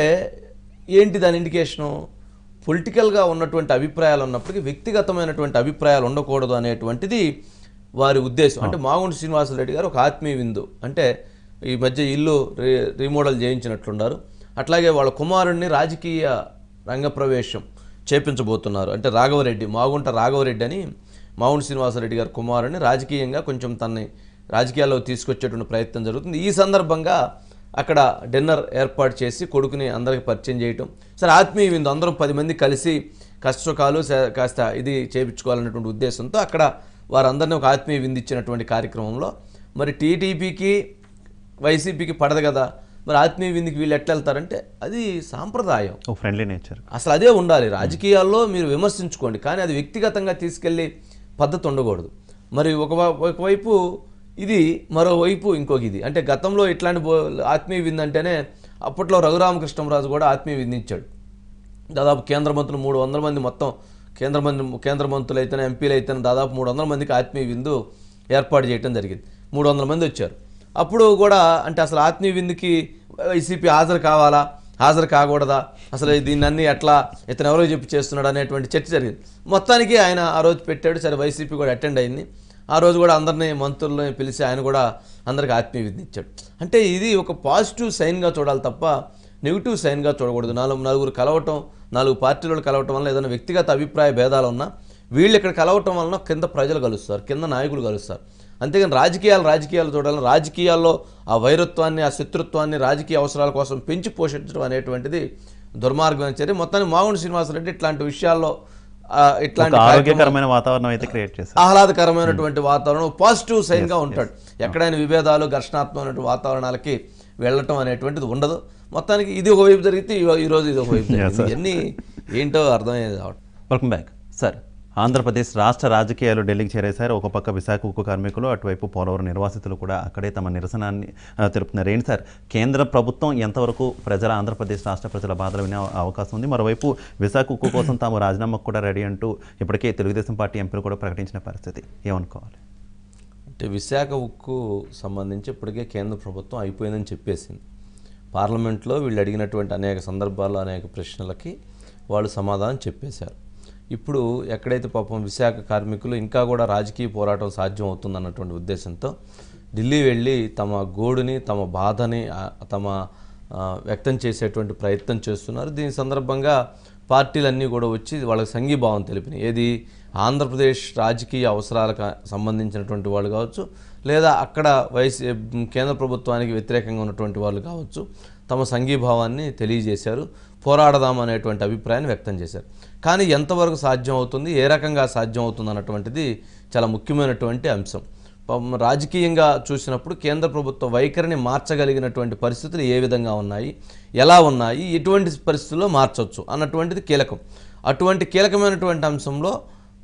ఏంటి దాని ఇండికేషను పొలిటికల్గా ఉన్నటువంటి అభిప్రాయాలు ఉన్నప్పటికీ వ్యక్తిగతమైనటువంటి అభిప్రాయాలు ఉండకూడదు అనేటువంటిది వారి ఉద్దేశం అంటే మాగుంటి శ్రీనివాసరెడ్డి గారు ఒక ఆత్మీయ విందు అంటే ఈ మధ్య ఇల్లు రీ రీమోడల్ చేయించినట్లున్నారు అట్లాగే వాళ్ళ కుమారుడిని రాజకీయ రంగప్రవేశం చేపించబోతున్నారు అంటే రాఘవరెడ్డి మాగుంట రాఘవరెడ్డి అని మాగుంట శ్రీనివాసరెడ్డి గారి కుమారుడిని రాజకీయంగా కొంచెం తనని రాజకీయాల్లో తీసుకొచ్చేటువంటి ప్రయత్నం జరుగుతుంది ఈ సందర్భంగా అక్కడ డిన్నర్ ఏర్పాటు చేసి కొడుకుని అందరికి పరిచయం చేయటం సరే ఆత్మీయ విందు అందరూ పది మంది కలిసి కష్టసుఖాలు స- కాస్త ఇది చేయించుకోవాలన్నటువంటి ఉద్దేశంతో అక్కడ వారందరినీ ఒక ఆత్మీయ విందు ఇచ్చినటువంటి కార్యక్రమంలో మరి టీటీపీకి వైసీపీకి పడదు కదా మరి ఆత్మీయ విందుకి వీళ్ళు ఎట్లా వెళ్తారంటే అది సాంప్రదాయం ఓ ఫ్రెండ్లీ నేచర్ అసలు అదే ఉండాలి రాజకీయాల్లో మీరు విమర్శించుకోండి కానీ అది వ్యక్తిగతంగా తీసుకెళ్ళి పద్ధతి ఉండకూడదు మరి ఒక ఒకవైపు ఇది మరోవైపు ఇంకొక ఇది అంటే గతంలో ఇట్లాంటి బో- ఆత్మీయ విందు అంటేనే అప్పట్లో రఘురామకృష్ణరాజు కూడా ఆత్మీయ విందు ఇచ్చాడు దాదాపు కేంద్ర మంత్రులు మూడు వందల మంది మొత్తం కేంద్ర మంత్రి కేంద్ర మంత్రులు అయితేనే ఎంపీలు అయితేనే దాదాపు మూడు వందల మందికి ఆత్మీయ విందు ఏర్పాటు చేయడం జరిగింది మూడు వందల మంది వచ్చారు అప్పుడు కూడా అంటే అసలు ఆత్మీయ విందుకి వైసీపీ హాజరు కావాలా హాజరు కాకూడదా అసలు దీన్ని అన్ని ఎట్లా ఇతను ఎవరో చెప్పి చేస్తున్నాడు అనేటువంటి చర్చ జరిగింది మొత్తానికి ఆయన ఆ రోజు పెట్టాడు సరే వైసీపీ కూడా అటెండ్ అయింది ఆ రోజు కూడా అందరినీ మంత్రులని పిలిచి ఆయన కూడా అందరికి ఆత్మీయ విందు ఇచ్చాడు అంటే ఇది ఒక పాజిటివ్ సైన్గా చూడాలి తప్ప నెగిటివ్ సైన్గా చూడకూడదు నాలుగు నలుగురు కలవటం నాలుగు పార్టీలు కలవటం వల్ల ఏదైనా వ్యక్తిగత అభిప్రాయ భేదాలు ఉన్నా వీళ్ళు ఇక్కడ కలవటం వలన కింద ప్రజలు కలుస్తారు కింద నాయకులు కలుస్తారు అంతేగాని రాజకీయాలు రాజకీయాలు చూడాలని రాజకీయాల్లో ఆ వైరత్వాన్ని ఆ శత్రుత్వాన్ని రాజకీయ అవసరాల కోసం పెంచి పోషించడం అనేటువంటిది దుర్మార్గమైన చర్య మొత్తాన్ని మాగుండి శ్రీనివాసరెడ్డి ఇట్లాంటి విషయాల్లో ఆ, ఒక ఇట్లాంటి కార్యక్రమాలు- ఆరోగ్యకరమైన వాతావరణం అయితే క్రియేట్ చేశారు ఆహ్లాదకరమైనటువంటి వాతావరణం పాజిటివ్ సైన్గా ఉంటాడు ఎక్కడైనా విభేదాలు ఘర్షణాత్మకమైన వాతావరణాలకి వెళ్ళటం అనేటువంటిది ఉండదు మొత్తానికి ఇది ఒక వైపు జరిగితే ఈ- ఈ రోజు ఇది ఒక వైపు జరిగింది ఇవన్నీ ఏంటో అర్థమయ్యేది కావట్లేదు. వెల్కమ్ బ్యాక్ సార్ ఆంధ్రప్రదేశ్ రాష్ట్ర రాజకీయాలు ఢిల్లీకి చేరేశారు ఒక పక్క విశాఖ ఉక్కు కార్మికులు అటువైపు పోలవరం నిర్వాసితులు కూడా అక్కడే తమ నిరసనాన్ని ఆ, తెలుపుతున్నారు ఏంటి సార్ కేంద్ర ప్రభుత్వం ఎంతవరకు ప్రజల ఆంధ్రప్రదేశ్ రాష్ట్ర ప్రజల బాధలు వినే అవకాశం ఉంది మరోవైపు విశాఖ ఉక్కు కోసం తాము రాజీనామాకు కూడా రెడీ అంటూ ఇప్పటికే తెలుగుదేశం పార్టీ ఎంపీలు కూడా ప్రకటించిన పరిస్థితి ఏమనుకోవాలి అంటే విశాఖ ఉక్కు సంబంధించి ఇప్పటికే కేంద్ర ప్రభుత్వం అయిపోయిందని చెప్పేసింది పార్లమెంట్లో వీళ్ళు అడిగినటువంటి అనేక సందర్భాల్లో అనేక ప్రశ్నలకి వాళ్ళు సమాధానం చెప్పేశారు ఇప్పుడు ఎక్కడైతే పాపం విశాఖ కార్మికులు ఇంకా కూడా రాజకీయ పోరాటం సాధ్యం అవుతుందన్నటువంటి ఉద్దేశంతో ఢిల్లీ వెళ్ళి తమ గోడుని తమ బాధని ఆ, తమ ఆ, వ్యక్తం చేసేటువంటి ప్రయత్నం చేస్తున్నారు దీని సందర్భంగా పార్టీలన్నీ కూడా వచ్చి వాళ్ళకి సంఘీభావం తెలిపినాయి ఏది ఆంధ్రప్రదేశ్ రాజకీయ అవసరాలకు సంబంధించినటువంటి వాళ్ళు కావచ్చు లేదా అక్కడ వైసీ కేంద్ర ప్రభుత్వానికి వ్యతిరేకంగా ఉన్నటువంటి వాళ్ళు కావచ్చు తమ సంఘీభావాన్ని తెలియజేశారు పోరాడదాం అనేటువంటి అభిప్రాయాన్ని వ్యక్తం చేశారు కానీ ఎంతవరకు సాధ్యం అవుతుంది ఏ రకంగా సాధ్యం అవుతుంది అన్నటువంటిది చాలా ముఖ్యమైనటువంటి అంశం పాపం రాజకీయంగా చూసినప్పుడు కేంద్ర ప్రభుత్వ వైఖరిని మార్చగలిగినటువంటి పరిస్థితులు ఏ విధంగా ఉన్నాయి ఎలా ఉన్నాయి ఎటువంటి పరిస్థితుల్లో మార్చవచ్చు అన్నటువంటిది కీలకం అటువంటి కీలకమైనటువంటి అంశంలో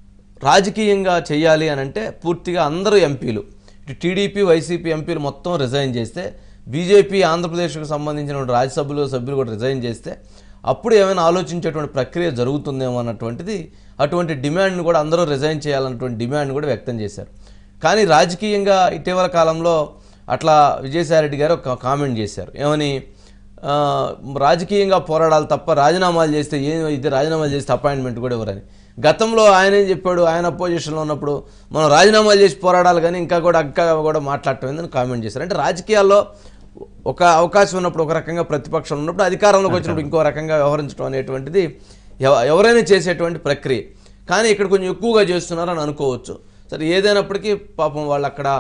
రాజకీయంగా చేయాలి అని అంటే పూర్తిగా అందరూ ఎంపీలు ఇటు టీడీపీ వైసీపీ ఎంపీలు మొత్తం రిజైన్ చేస్తే బీజేపీ ఆంధ్రప్రదేశ్కు సంబంధించిన రాజ్యసభ్యులు సభ్యులు కూడా రిజైన్ చేస్తే అప్పుడు ఏమైనా ఆలోచించేటువంటి ప్రక్రియ జరుగుతుందేమో అన్నటువంటిది అటువంటి డిమాండ్ని కూడా అందరూ రిజైన్ చేయాలన్నటువంటి డిమాండ్ కూడా వ్యక్తం చేశారు కానీ రాజకీయంగా ఇటీవల కాలంలో అట్లా విజయసాయిరెడ్డి గారు ఒక కామెంట్ చేశారు ఏమని ఆ, రాజకీయంగా పోరాడాలి తప్ప రాజీనామాలు చేస్తే ఏం ఇది రాజీనామాలు చేస్తే అపాయింట్మెంట్ కూడా ఇవ్వరని గతంలో ఆయన ఏం చెప్పాడు ఆయన అపోజిషన్లో ఉన్నప్పుడు మనం రాజీనామాలు చేసి పోరాడాలి కానీ ఇంకా కూడా ఇంకా కూడా మాట్లాడటం ఏందని కామెంట్ చేశారు అంటే రాజకీయాల్లో ఒక అవకాశం ఉన్నప్పుడు ఒక రకంగా ప్రతిపక్షం ఉన్నప్పుడు అధికారంలోకి వచ్చినప్పుడు ఇంకో రకంగా వ్యవహరించడం అనేటువంటిది ఎవ- ఎవరైనా చేసేటువంటి ప్రక్రియ కానీ ఇక్కడ కొంచెం ఎక్కువగా చేస్తున్నారని అనుకోవచ్చు సరే ఏదైనప్పటికీ పాపం వాళ్ళు అక్కడ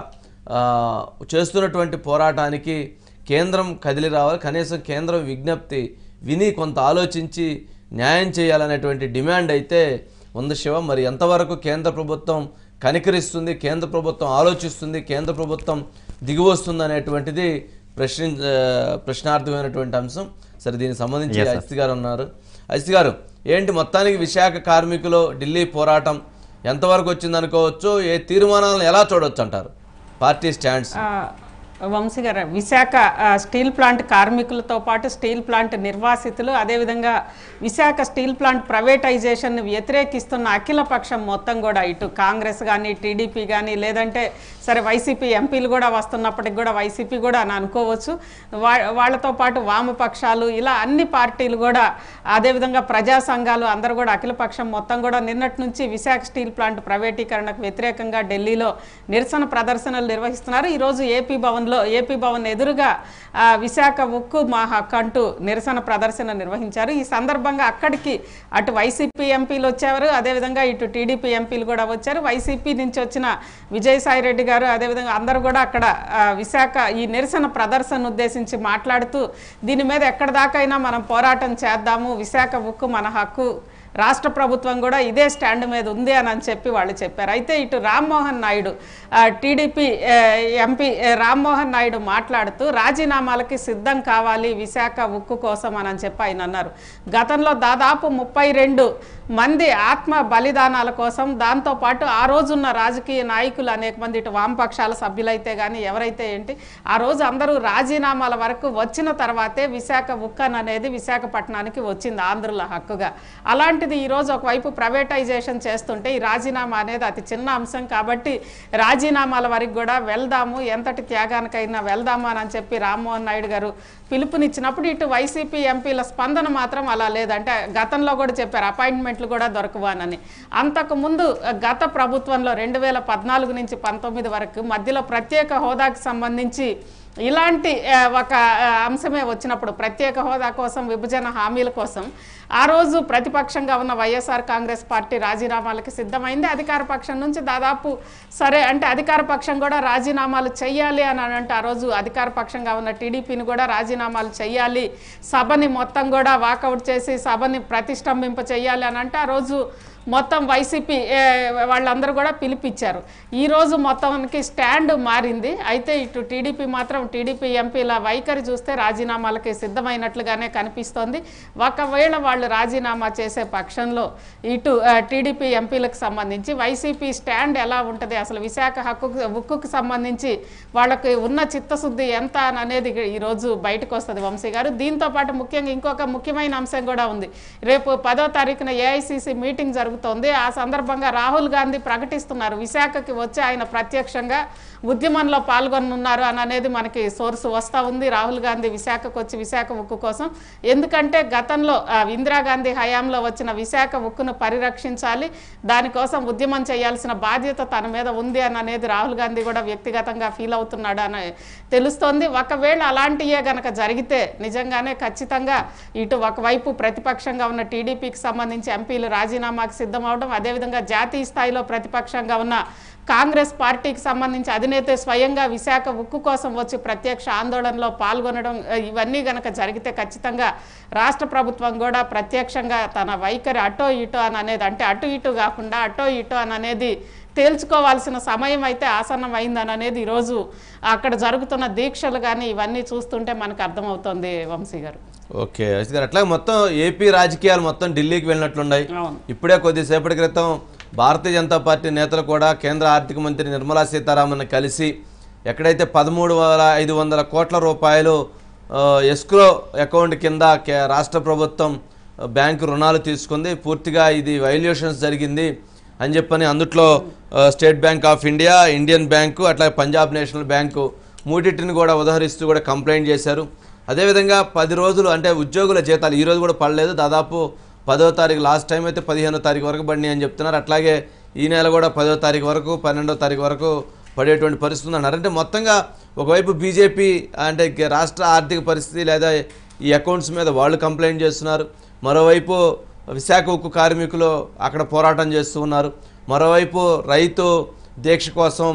ఆ, చేస్తున్నటువంటి పోరాటానికి కేంద్రం కదిలి రావాలి కనీసం కేంద్రం విజ్ఞప్తి విని కొంత ఆలోచించి న్యాయం చేయాలనేటువంటి డిమాండ్ అయితే ఉంది శివ మరి ఎంతవరకు కేంద్ర ప్రభుత్వం కనికరిస్తుంది కేంద్ర ప్రభుత్వం ఆలోచిస్తుంది కేంద్ర ప్రభుత్వం దిగివస్తుంది అనేటువంటిది ప్రశ్న ఆ, ప్రశ్నార్థమైనటువంటి అంశం సరే దీనికి సంబంధించి Yes, sir. అజిత్ గారు ఉన్నారు అజిత్ గారు ఏంటి మొత్తానికి విశాఖ కార్మికులు ఢిల్లీ పోరాటం ఎంతవరకు వచ్చింది అనుకోవచ్చు ఏ తీర్మానాలను ఎలా చూడొచ్చు అంటారు పార్టీ స్టాండ్స్ ఆ, వంశీ గారు విశాఖ ఆ, స్టీల్ ప్లాంట్ కార్మికులతో పాటు స్టీల్ ప్లాంట్ నిర్వాసితులు అదేవిధంగా విశాఖ స్టీల్ ప్లాంట్ ప్రైవేటైజేషన్ని వ్యతిరేకిస్తున్న అఖిల పక్షం మొత్తం కూడా ఇటు కాంగ్రెస్ కానీ టీడీపీ కానీ లేదంటే సరే వైసీపీ ఎంపీలు కూడా వస్తున్నప్పటికి కూడా వైసీపీ కూడా అని అనుకోవచ్చు వా వాళ్ళతో పాటు వామపక్షాలు ఇలా అన్ని పార్టీలు కూడా అదేవిధంగా ప్రజా సంఘాలు అందరూ కూడా అఖిల పక్షం మొత్తం కూడా నిన్నటి నుంచి విశాఖ స్టీల్ ప్లాంట్ ప్రైవేటీకరణకు వ్యతిరేకంగా ఢిల్లీలో నిరసన ప్రదర్శనలు నిర్వహిస్తున్నారు ఈరోజు ఏపీ భవన్లో ఏపీ భవన్ ఎదురుగా ఆ, విశాఖ ఉక్కు మా హక్కు అంటూ నిరసన ప్రదర్శన నిర్వహించారు ఈ సందర్భంగా అక్కడికి అటు వైసీపీ ఎంపీలు వచ్చారు అదేవిధంగా ఇటు టీడీపీ ఎంపీలు కూడా వచ్చారు వైసీపీ నుంచి వచ్చిన విజయసాయి రెడ్డి గారు అదేవిధంగా అందరూ కూడా అక్కడ ఆ, విశాఖ ఈ నిరసన ప్రదర్శన ఉద్దేశించి మాట్లాడుతూ దీని మీద ఎక్కడి దాకైనా మనం పోరాటం చేద్దాము విశాఖ ఉక్కు మన హక్కు రాష్ట్ర ప్రభుత్వం కూడా ఇదే స్టాండ్ మీద ఉంది అని అని చెప్పి వాళ్ళు చెప్పారు అయితే ఇటు రామ్మోహన్ నాయుడు ఆ, టీడీపీ ఆ, ఎంపీ ఆ, రామ్మోహన్ నాయుడు మాట్లాడుతూ రాజీనామాలకి సిద్ధం కావాలి విశాఖ ఉక్కు కోసం అని అని చెప్పి ఆయన అన్నారు గతంలో దాదాపు ముప్పై రెండు మంది ఆత్మ బలిదానాల కోసం దాంతోపాటు ఆ రోజున్న రాజకీయ నాయకులు అనేక మంది ఇటు వామపక్షాల సభ్యులైతే కానీ ఎవరైతే ఏంటి ఆ రోజు అందరూ రాజీనామాల వరకు వచ్చిన తర్వాతే విశాఖ ఉక్కన్ అనేది విశాఖపట్నానికి వచ్చింది ఆంధ్రుల హక్కుగా అలాంటిది ఈరోజు ఒకవైపు ప్రైవేటైజేషన్ చేస్తుంటే ఈ రాజీనామా అనేది అతి చిన్న అంశం కాబట్టి రాజీనామాల వరకు కూడా వెళ్దాము ఎంతటి త్యాగానికైనా వెళ్దాము అని చెప్పి రామ్మోహన్ నాయుడు గారు పిలుపునిచ్చినప్పుడు ఇటు వైసీపీ ఎంపీల స్పందన మాత్రం అలా లేదంటే గతంలో కూడా చెప్పారు అపాయింట్మెంట్లు కూడా దొరకవానని అంతకుముందు గత ప్రభుత్వంలో రెండు వేల పద్నాలుగు నుంచి పంతొమ్మిది వరకు మధ్యలో ప్రత్యేక హోదాకి సంబంధించి ఇలాంటి ఆ, ఒక ఆ, అంశమే వచ్చినప్పుడు ప్రత్యేక హోదా కోసం విభజన హామీల కోసం ఆ రోజు ప్రతిపక్షంగా ఉన్న వైఎస్ఆర్ కాంగ్రెస్ పార్టీ రాజీనామాలకి సిద్ధమైంది అధికార పక్షం నుంచి దాదాపు సరే అంటే అధికార పక్షం కూడా రాజీనామాలు చెయ్యాలి అని అంటే ఆ రోజు అధికార పక్షంగా ఉన్న టీడీపీని కూడా రాజీనామాలు చెయ్యాలి సభని మొత్తం కూడా వాకౌట్ చేసి సభని ప్రతిష్టంభింప చెయ్యాలి అని అంటే ఆ రోజు మొత్తం వైసీపీ ఏ, వాళ్ళందరూ కూడా పిలిపించారు ఈ రోజు మొత్తానికి స్టాండ్ మారింది అయితే ఇటు టీడీపీ మాత్రం టీడీపీ ఎంపీల వైఖరి చూస్తే రాజీనామాలకి సిద్ధమైనట్లుగానే కనిపిస్తోంది ఒకవేళ వాళ్ళు రాజీనామా చేసే పక్షంలో ఇటు ఆ, టీడీపీ ఎంపీలకు సంబంధించి వైసీపీ స్టాండ్ ఎలా ఉంటుంది అసలు విశాఖ హక్కు ఉక్కుకు సంబంధించి వాళ్ళకి ఉన్న చిత్తశుద్ధి ఎంత అని అనేది ఈరోజు బయటకు వస్తుంది వంశీ గారు దీంతో పాటు ముఖ్యంగా ఇంకొక ముఖ్యమైన అంశం కూడా ఉంది రేపు పదో తారీఖున ఏఐసిసి మీటింగ్ జరుగుతోంది ఆ సందర్భంగా రాహుల్ గాంధీ ప్రకటిస్తున్నారు విశాఖకి వచ్చి ఆయన ప్రత్యక్షంగా ఉద్యమంలో పాల్గొనున్నారు అని అనేది మనకి సోర్స్ వస్తూ ఉంది రాహుల్ గాంధీ విశాఖకు వచ్చి విశాఖ ఉక్కు కోసం ఎందుకంటే గతంలో ఆ, ఇందిరాగాంధీ హయాంలో వచ్చిన విశాఖ ఉక్కును పరిరక్షించాలి దానికోసం ఉద్యమం చేయాల్సిన బాధ్యత తన మీద ఉంది అని అనేది రాహుల్ గాంధీ కూడా వ్యక్తిగతంగా ఫీల్ అవుతున్నాడు అని తెలుస్తోంది ఒకవేళ అలాంటియే గనక జరిగితే నిజంగానే ఖచ్చితంగా ఇటు ఒకవైపు ప్రతిపక్షంగా ఉన్న టీడీపీకి సంబంధించి ఎంపీలు రాజీనామాకి సిద్ధమవడం అదేవిధంగా జాతీయ స్థాయిలో ప్రతిపక్షంగా ఉన్న కాంగ్రెస్ పార్టీకి సంబంధించి అధినేత స్వయంగా విశాఖ ఉక్కు కోసం వచ్చి ప్రత్యక్ష ఆందోళనలో పాల్గొనడం ఆ, ఇవన్నీ గనక జరిగితే ఖచ్చితంగా రాష్ట్ర ప్రభుత్వం కూడా ప్రత్యక్షంగా తన వైఖరి అటో ఇటో అని అనేది అంటే అటు ఇటు కాకుండా అటో ఇటో అని అనేది తేల్చుకోవాల్సిన సమయం అయితే ఆసన్నం అయిందని అనేది ఈరోజు అక్కడ జరుగుతున్న దీక్షలు కానీ ఇవన్నీ చూస్తుంటే మనకు అర్థమవుతోంది వంశీ గారు ఓకే అజిత్ గారు అట్లాగే మొత్తం ఏపీ రాజకీయాలు మొత్తం ఢిల్లీకి వెళ్ళినట్లున్నాయి అవును ఇప్పుడే కొద్దిసేపటి క్రితం భారతీయ జనతా పార్టీ నేతలు కూడా కేంద్ర ఆర్థిక మంత్రి నిర్మలా సీతారామన్ కలిసి ఎక్కడైతే పదమూడు వేల ఐదు వందల కోట్ల రూపాయలు ఆ, ఎస్క్రో అకౌంట్ కింద కే- రాష్ట్ర ప్రభుత్వం ఆ, బ్యాంకు రుణాలు తీసుకుంది పూర్తిగా ఇది వైల్యూషన్స్ జరిగింది అని చెప్పని అందుట్లో ఆ, State Bank of India Indian Bank అట్లాగే పంజాబ్ నేషనల్ బ్యాంకు మూడింటిని కూడా ఉదహరిస్తూ కూడా కంప్లైంట్ చేశారు అదేవిధంగా పది రోజులు అంటే ఉద్యోగుల జీతాలు ఈ రోజు కూడా పడలేదు దాదాపు పదో తారీఖు లాస్ట్ టైం అయితే పదిహేనో తారీఖు వరకు పడినాయి అని చెప్తున్నారు అట్లాగే ఈ నెల కూడా పదో తారీఖు వరకు పన్నెండో తారీఖు వరకు పడేటువంటి పరిస్థితి ఉంది అన్నారు అంటే మొత్తంగా ఒకవైపు బీజేపీ అంటే గ- రాష్ట్ర ఆర్థిక పరిస్థితి లేదా ఈ అకౌంట్స్ మీద వాళ్ళు కంప్లైంట్ చేస్తున్నారు మరోవైపు విశాఖ ఉక్కు కార్మికులు అక్కడ పోరాటం చేస్తూ ఉన్నారు మరోవైపు రైతు దీక్ష కోసం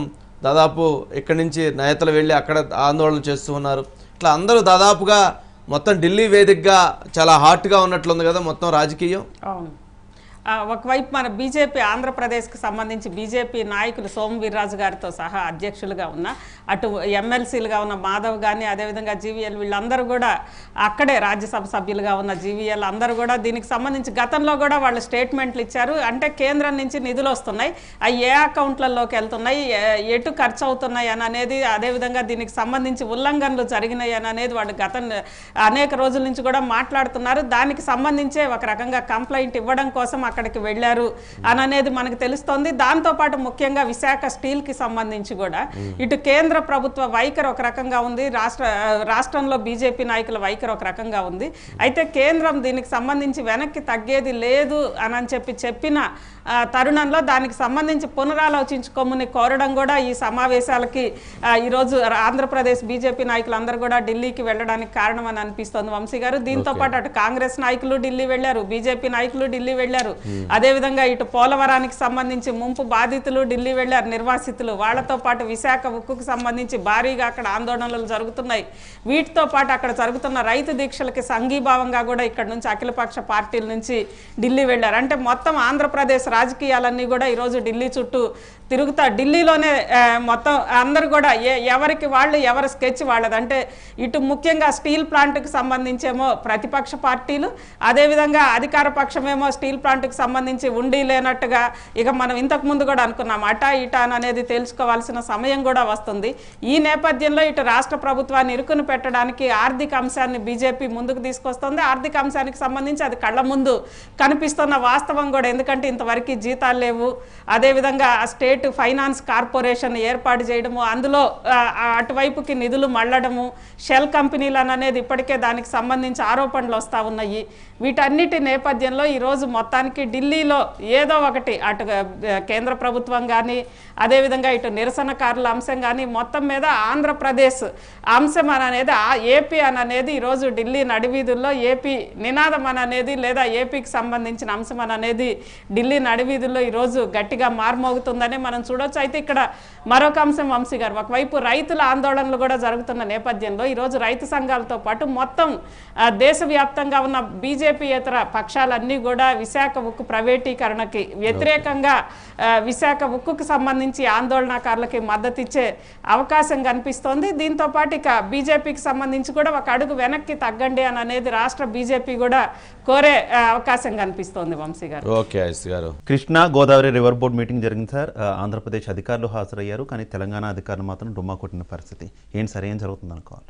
దాదాపు ఇక్కడి నుంచి నేతలు వెళ్ళి అక్కడ ఆందోళన చేస్తూ ఉన్నారు ఇట్లా అందరూ దాదాపుగా మొత్తం ఢిల్లీ వేదికగా చాలా హాట్గా ఉన్నట్లుంది కదా మొత్తం రాజకీయం అవును ఆ, ఒకవైపు మన బీజేపీ ఆంధ్రప్రదేశ్కి సంబంధించి బీజేపీ నాయకులు సోము వీర్రాజు గారితో సహా అధ్యక్షులుగా ఉన్న అటు ఎమ్మెల్సీలుగా ఉన్న మాధవ్ కానీ అదేవిధంగా జీవీఎల్ వీళ్ళందరూ కూడా అక్కడే రాజ్యసభ సభ్యులుగా ఉన్న జీవీఎల్ అందరూ కూడా దీనికి సంబంధించి గతంలో కూడా వాళ్ళు స్టేట్మెంట్లు ఇచ్చారు అంటే కేంద్రం నుంచి నిధులు వస్తున్నాయి అవి ఏ అకౌంట్లలోకి వెళ్తున్నాయి ఏ- ఎటు ఖర్చు అవుతున్నాయి అని అనేది అదేవిధంగా దీనికి సంబంధించి ఉల్లంఘనలు జరిగినాయి అని అనేది వాళ్ళు గత అనేక రోజుల నుంచి కూడా మాట్లాడుతున్నారు దానికి సంబంధించే ఒక రకంగా కంప్లైంట్ ఇవ్వడం కోసం అక్కడికి వెళ్ళారు అని అనేది మనకు తెలుస్తోంది దాంతోపాటు ముఖ్యంగా విశాఖ స్టీల్కి సంబంధించి కూడా ఇటు కేంద్ర ప్రభుత్వ వైఖరి ఒక రకంగా ఉంది రాష్ట్ర రాష్ట్రంలో బీజేపీ నాయకుల వైఖరి ఒక రకంగా ఉంది అయితే కేంద్రం దీనికి సంబంధించి వెనక్కి తగ్గేది లేదు అని అని చెప్పి చెప్పిన ఆ, తరుణంలో దానికి సంబంధించి పునరాలోచించుకోమని కోరడం కూడా ఈ సమావేశాలకి ఆ, ఈరోజు ఆంధ్రప్రదేశ్ బీజేపీ నాయకులు అందరూ కూడా ఢిల్లీకి వెళ్ళడానికి కారణం అని అనిపిస్తోంది వంశీ గారు దీంతో పాటు అటు కాంగ్రెస్ నాయకులు ఢిల్లీ వెళ్ళారు బీజేపీ నాయకులు ఢిల్లీ వెళ్ళారు అదేవిధంగా ఇటు పోలవరానికి సంబంధించి ముంపు బాధితులు ఢిల్లీ వెళ్ళారు నిర్వాసితులు వాళ్ళతో పాటు విశాఖ ఉక్కుకు సంబంధించి భారీగా అక్కడ ఆందోళనలు జరుగుతున్నాయి వీటితో పాటు అక్కడ జరుగుతున్న రైతు దీక్షలకి సంఘీభావంగా కూడా ఇక్కడ నుంచి అఖిలపక్ష పార్టీల నుంచి ఢిల్లీ వెళ్ళారు అంటే మొత్తం ఆంధ్రప్రదేశ్ రాజకీయాలన్నీ కూడా ఈరోజు ఢిల్లీ చుట్టూ తిరుగుతా ఢిల్లీలోనే ఆ, మొత్తం అందరు కూడా ఏ ఎవరికి వాళ్ళు ఎవరి స్కెచ్ వాళ్ళది అంటే ఇటు ముఖ్యంగా స్టీల్ ప్లాంట్కి సంబంధించేమో ప్రతిపక్ష పార్టీలు అదేవిధంగా అధికార పక్షమేమో స్టీల్ ప్లాంట్కి సంబంధించి ఉండి లేనట్టుగా ఇక మనం ఇంతకు ముందు కూడా అనుకున్నాం అటా ఇటా అని అనేది తెలుసుకోవాల్సిన సమయం కూడా వస్తుంది ఈ నేపథ్యంలో ఇటు రాష్ట్ర ప్రభుత్వాన్ని ఇరుకును పెట్టడానికి ఆర్థిక అంశాన్ని బీజేపీ ముందుకు తీసుకొస్తుంది ఆర్థిక అంశానికి సంబంధించి అది కళ్ళ ముందు కనిపిస్తున్న వాస్తవం కూడా ఎందుకంటే ఇంతవరకు జీతాలు లేవు అదేవిధంగా ఆ స్టేట్ ఫైనాన్స్ కార్పొరేషన్ ఏర్పాటు చేయడము అందులో ఆ, ఆ అటువైపుకి నిధులు మళ్ళడము షెల్ కంపెనీలు అనేది ఇప్పటికే దానికి సంబంధించి ఆరోపణలు వస్తూ ఉన్నాయి వీటన్నిటి నేపథ్యంలో ఈరోజు మొత్తానికి ఢిల్లీలో ఏదో ఒకటి అటు ఆ, కేంద్ర ప్రభుత్వం కానీ అదేవిధంగా ఇటు నిరసనకారుల అంశం కానీ మొత్తం మీద ఆంధ్రప్రదేశ్ అంశం అని అనేది ఆ ఏపీ అని అనేది ఈరోజు ఢిల్లీ నడివీధుల్లో ఏపీ నినాదం అని అనేది లేదా ఏపీకి సంబంధించిన అంశం అని అనేది ఢిల్లీ నడివీధుల్లో ఈరోజు గట్టిగా మార్మోగుతుందని మనం చూడొచ్చు అయితే ఇక్కడ మరొక అంశం వంశీ గారు ఒకవైపు రైతుల ఆందోళనలు కూడా జరుగుతున్న నేపథ్యంలో ఈరోజు రైతు సంఘాలతో పాటు మొత్తం ఆ, దేశవ్యాప్తంగా ఉన్న బీజేపీయేతర పక్షాలన్నీ కూడా విశాఖ ఉక్కు ప్రైవేటీకరణకి వ్యతిరేకంగా ఆ, విశాఖ ఉక్కుకు సంబంధించి ఆందోళనకారులకి మద్దతు ఇచ్చే అవకాశం కనిపిస్తోంది దీంతో పాటు ఇక బీజేపీకి సంబంధించి కూడా ఒక అడుగు వెనక్కి తగ్గండి అని అనేది రాష్ట్ర బీజేపీ కూడా కోరే ఆ, అవకాశం కనిపిస్తోంది వంశీ గారు ఓకే ఐస్ గారు Krishna Godavari river board meeting జరిగింది సార్ ఆ, ఆంధ్రప్రదేశ్ అధికారులు హాజరయ్యారు కానీ తెలంగాణ అధికారులు మాత్రం డుమ్మా కొట్టిన పరిస్థితి ఏంటి సరే ఏం జరుగుతుంది అనుకోవాలి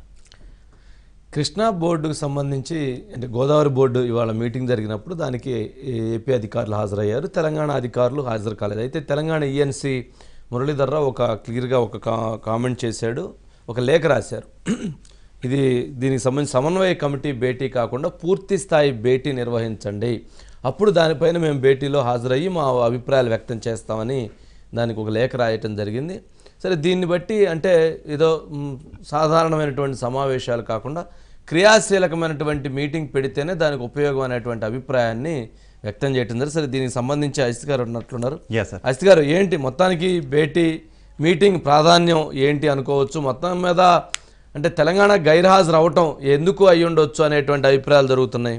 కృష్ణా బోర్డుకు సంబంధించి అంటే గోదావరి బోర్డు ఇవాళ మీటింగ్ జరిగినప్పుడు దానికి ఏపీ అధికారులు హాజరయ్యారు తెలంగాణ అధికారులు హాజరు కాలేదు అయితే తెలంగాణ ఈఎన్సీ మురళీధర్రావు ఒక క్లియర్గా ఒక కా కామెంట్ చేశాడు ఒక లేఖ రాశారు ఇది దీనికి సంబంధించి సమన్వయ కమిటీ భేటీ కాకుండా పూర్తి స్థాయి భేటీ నిర్వహించండి అప్పుడు దానిపైన మేము భేటీలో హాజరయ్యి మా అభిప్రాయాలు వ్యక్తం చేస్తామని దానికి ఒక లేఖ రాయటం జరిగింది సరే దీన్ని బట్టి అంటే ఏదో మ్, సాధారణమైనటువంటి సమావేశాలు కాకుండా క్రియాశీలకమైనటువంటి మీటింగ్ పెడితేనే దానికి ఉపయోగం అనేటువంటి అభిప్రాయాన్ని వ్యక్తం చేయటం జరిగింది సరే దీనికి సంబంధించి అజిత్ గారు ఉన్నట్లున్నారు Yes, sir. అజిత్ గారు ఏంటి మొత్తానికి భేటీ మీటింగ్ ప్రాధాన్యం ఏంటి అనుకోవచ్చు మొత్తం మీద అంటే తెలంగాణ గైర్హాజరు అవటం ఎందుకు అయి ఉండొచ్చు అనేటువంటి అభిప్రాయాలు జరుగుతున్నాయి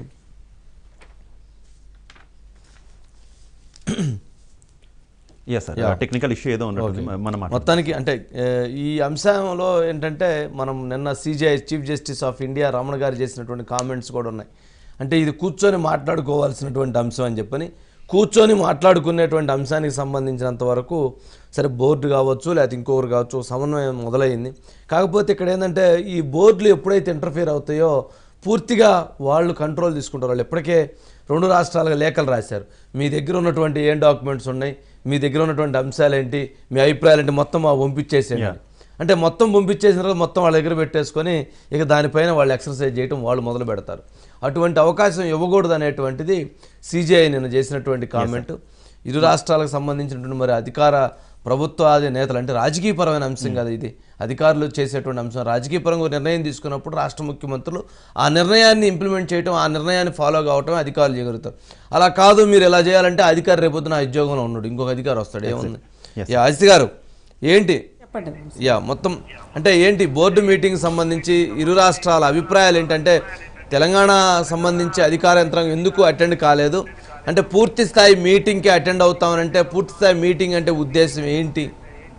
ఎస్ సార్ టెక్నికల్ ఇష్యూ ఏదో ఉన్నట్టుంది మనం మాట్లాడదాం. మొత్తానికి అంటే ఏ, ఈ అంశంలో ఏంటంటే మనం నిన్న CJI chief justice of India Ramana గారు చేసినటువంటి కామెంట్స్ కూడా ఉన్నాయి అంటే ఇది కూర్చొని మాట్లాడుకోవాల్సినటువంటి అంశం అని చెప్పని కూర్చొని మాట్లాడుకునేటువంటి అంశానికి సంబంధించినంత వరకు సరే బోర్డు కావచ్చు లేకపోతే ఇంకొకరు కావచ్చు సమన్వయం మొదలైంది కాకపోతే ఇక్కడ ఏంటంటే ఈ బోర్డులు ఎప్పుడైతే ఇంటర్ఫియర్ అవుతాయో పూర్తిగా వాళ్ళు కంట్రోల్ తీసుకుంటారు వాళ్ళు ఎప్పటికే రెండు రాష్ట్రాలుగా లేఖలు రాశారు మీ దగ్గర ఉన్నటువంటి ఏం డాక్యుమెంట్స్ ఉన్నాయి మీ దగ్గర ఉన్నటువంటి అంశాలు ఏంటి మీ అభిప్రాయాలు ఏంటి మొత్తం మా పంపించేసేయండి అంటే మొత్తం పంపించేసిన తర్వాత మొత్తం వాళ్ళ దగ్గర పెట్టేసుకొని ఇక దానిపైన వాళ్ళు ఎక్సర్సైజ్ చేయడం వాళ్ళు మొదలు పెడతారు అటువంటి అవకాశం ఇవ్వకూడదు అనేటువంటిది సిజిఐ నిన్న చేసినటువంటి కామెంట్ ఇరు రాష్ట్రాలకు సంబంధించినటువంటి మరి అధికార ప్రభుత్వ ఆది నేతలు అంటే రాజకీయపరమైన అంశం కదా ఇది అధికారులు చేసేటువంటి అంశం రాజకీయపరంగా నిర్ణయం తీసుకున్నప్పుడు రాష్ట్ర ముఖ్యమంత్రులు ఆ నిర్ణయాన్ని ఇంప్లిమెంట్ చేయడం ఆ నిర్ణయాన్ని ఫాలో కావటం అధికారులు చేయగలుగుతారు అలా కాదు మీరు ఎలా చేయాలంటే అధికారి రేపొద్దున ఆ ఉద్యోగంలో ఉన్నాడు ఇంకొక అధికారి వస్తాడు ఏముంది యా, అజిత్ గారు ఏంటి చెప్పండి వంశీ. యా మొత్తం అంటే ఏంటి బోర్డు మీటింగ్ సంబంధించి ఇరు రాష్ట్రాల అభిప్రాయాలు ఏంటంటే తెలంగాణ సంబంధించి అధికార యంత్రాంగం ఎందుకు అటెండ్ కాలేదు అంటే పూర్తి స్థాయి మీటింగ్కి అటెండ్ అవుతామనంటే పూర్తి స్థాయి మీటింగ్ అంటే ఉద్దేశం ఏంటి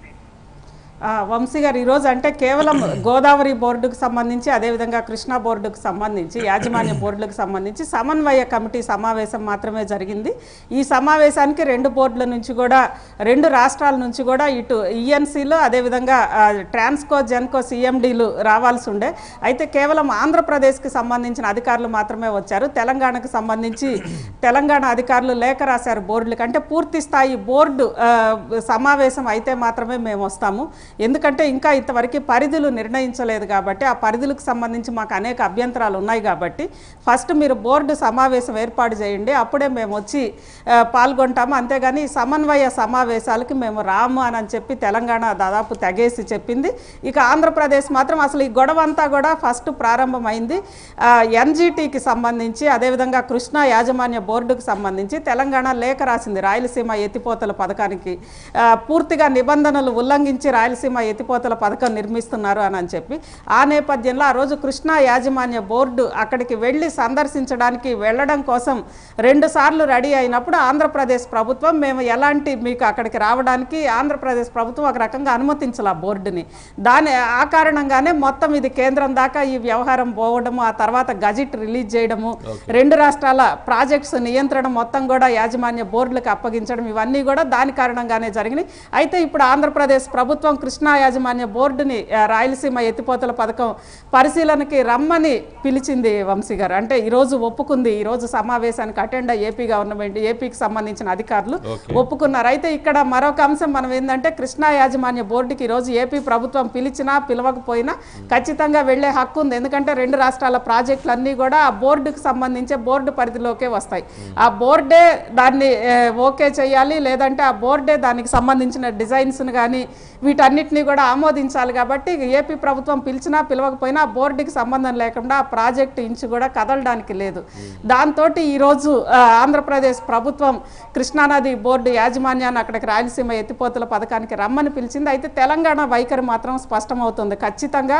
ఆ, వంశీ గారు ఈరోజు అంటే కేవలం గోదావరి బోర్డుకు సంబంధించి అదేవిధంగా కృష్ణా బోర్డుకు సంబంధించి యాజమాన్య బోర్డులకు సంబంధించి సమన్వయ కమిటీ సమావేశం మాత్రమే జరిగింది ఈ సమావేశానికి రెండు బోర్డుల నుంచి కూడా రెండు రాష్ట్రాల నుంచి కూడా ఇటు ఈఎన్సీలు అదేవిధంగా ఆ, ట్రాన్స్కో జెన్కో సిఎండీలు రావాల్సి ఉండే అయితే కేవలం ఆంధ్రప్రదేశ్కి సంబంధించిన అధికారులు మాత్రమే వచ్చారు తెలంగాణకు సంబంధించి తెలంగాణ అధికారులు లేఖ రాశారు బోర్డులకు అంటే పూర్తి స్థాయి బోర్డు ఆ, సమావేశం అయితే మాత్రమే మేము వస్తాము ఎందుకంటే ఇంకా ఇంతవరకు పరిధులు నిర్ణయించలేదు కాబట్టి ఆ పరిధులకు సంబంధించి మాకు అనేక అభ్యంతరాలు ఉన్నాయి కాబట్టి ఫస్ట్ మీరు బోర్డు సమావేశం ఏర్పాటు చేయండి అప్పుడే మేము వచ్చి ఆ, పాల్గొంటాము అంతేగాని ఈ సమన్వయ సమావేశాలకి మేము రాము అని అని చెప్పి తెలంగాణ దాదాపు తెగేసి చెప్పింది ఇక ఆంధ్రప్రదేశ్ మాత్రం అసలు ఈ గొడవ అంతా కూడా ఫస్ట్ ప్రారంభమైంది ఎన్జిటికి సంబంధించి అదేవిధంగా కృష్ణా యాజమాన్య బోర్డుకు సంబంధించి తెలంగాణ లేఖ రాసింది రాయలసీమ ఎత్తిపోతల పథకానికి ఆ, పూర్తిగా నిబంధనలు ఉల్లంఘించి రాయలసీమ ఎత్తిపోతల పథకం నిర్మిస్తున్నారు అని అని చెప్పి ఆ నేపథ్యంలో ఆ రోజు కృష్ణా యాజమాన్య బోర్డు అక్కడికి వెళ్ళి సందర్శించడానికి వెళ్ళడం కోసం రెండు సార్లు రెడీ అయినప్పుడు ఆంధ్రప్రదేశ్ ప్రభుత్వం మేము ఎలాంటి మీకు అక్కడికి రావడానికి ఆంధ్రప్రదేశ్ ప్రభుత్వం ఒక రకంగా అనుమతించాల బోర్డుని దాని ఆ కారణంగానే మొత్తం ఇది కేంద్రం దాకా ఈ వ్యవహారం పోవడము ఆ తర్వాత గజెట్ రిలీజ్ చేయడము రెండు రాష్ట్రాల ప్రాజెక్ట్స్ నియంత్రణ మొత్తం కూడా యాజమాన్య బోర్డులకు అప్పగించడం ఇవన్నీ కూడా దాని కారణంగానే జరిగినాయి అయితే ఇప్పుడు ఆంధ్రప్రదేశ్ ప్రభుత్వం కృష్ణా యాజమాన్య బోర్డుని ఆ, రాయలసీమ ఎత్తిపోతల పథకం పరిశీలనకి రమ్మని పిలిచింది వంశీ గారు అంటే ఈరోజు ఒప్పుకుంది ఈరోజు సమావేశానికి అటెండ్ అయ్యి ఏపీ గవర్నమెంట్ ఏపీకి సంబంధించిన అధికారులు ఒప్పుకున్నారు అయితే ఇక్కడ మరొక అంశం మనం ఏంటంటే కృష్ణా యాజమాన్య బోర్డుకి ఈరోజు ఏపీ ప్రభుత్వం పిలిచినా పిలవకపోయినా ఖచ్చితంగా వెళ్లే హక్కు ఉంది ఎందుకంటే రెండు రాష్ట్రాల ప్రాజెక్టులు అన్నీ కూడా ఆ బోర్డుకు సంబంధించే బోర్డు పరిధిలోకే వస్తాయి ఆ బోర్డే దాన్ని ఏ, ఓకే చేయాలి లేదంటే ఆ బోర్డే దానికి సంబంధించిన డిజైన్స్ను కానీ వీటన్నిటిని కూడా ఆమోదించాలి కాబట్టి ఏపీ ప్రభుత్వం పిలిచినా పిలవకపోయినా ఆ బోర్డుకి సంబంధం లేకుండా ఆ ప్రాజెక్టు ఇంచు కూడా కదలడానికి లేదు దాంతో ఈరోజు ఆ, ఆంధ్రప్రదేశ్ ప్రభుత్వం కృష్ణానది బోర్డు యాజమాన్యాన్ని అక్కడికి రాయలసీమ ఎత్తిపోతల పథకానికి రమ్మని పిలిచింది అయితే తెలంగాణ వైఖరి మాత్రం స్పష్టమవుతుంది ఖచ్చితంగా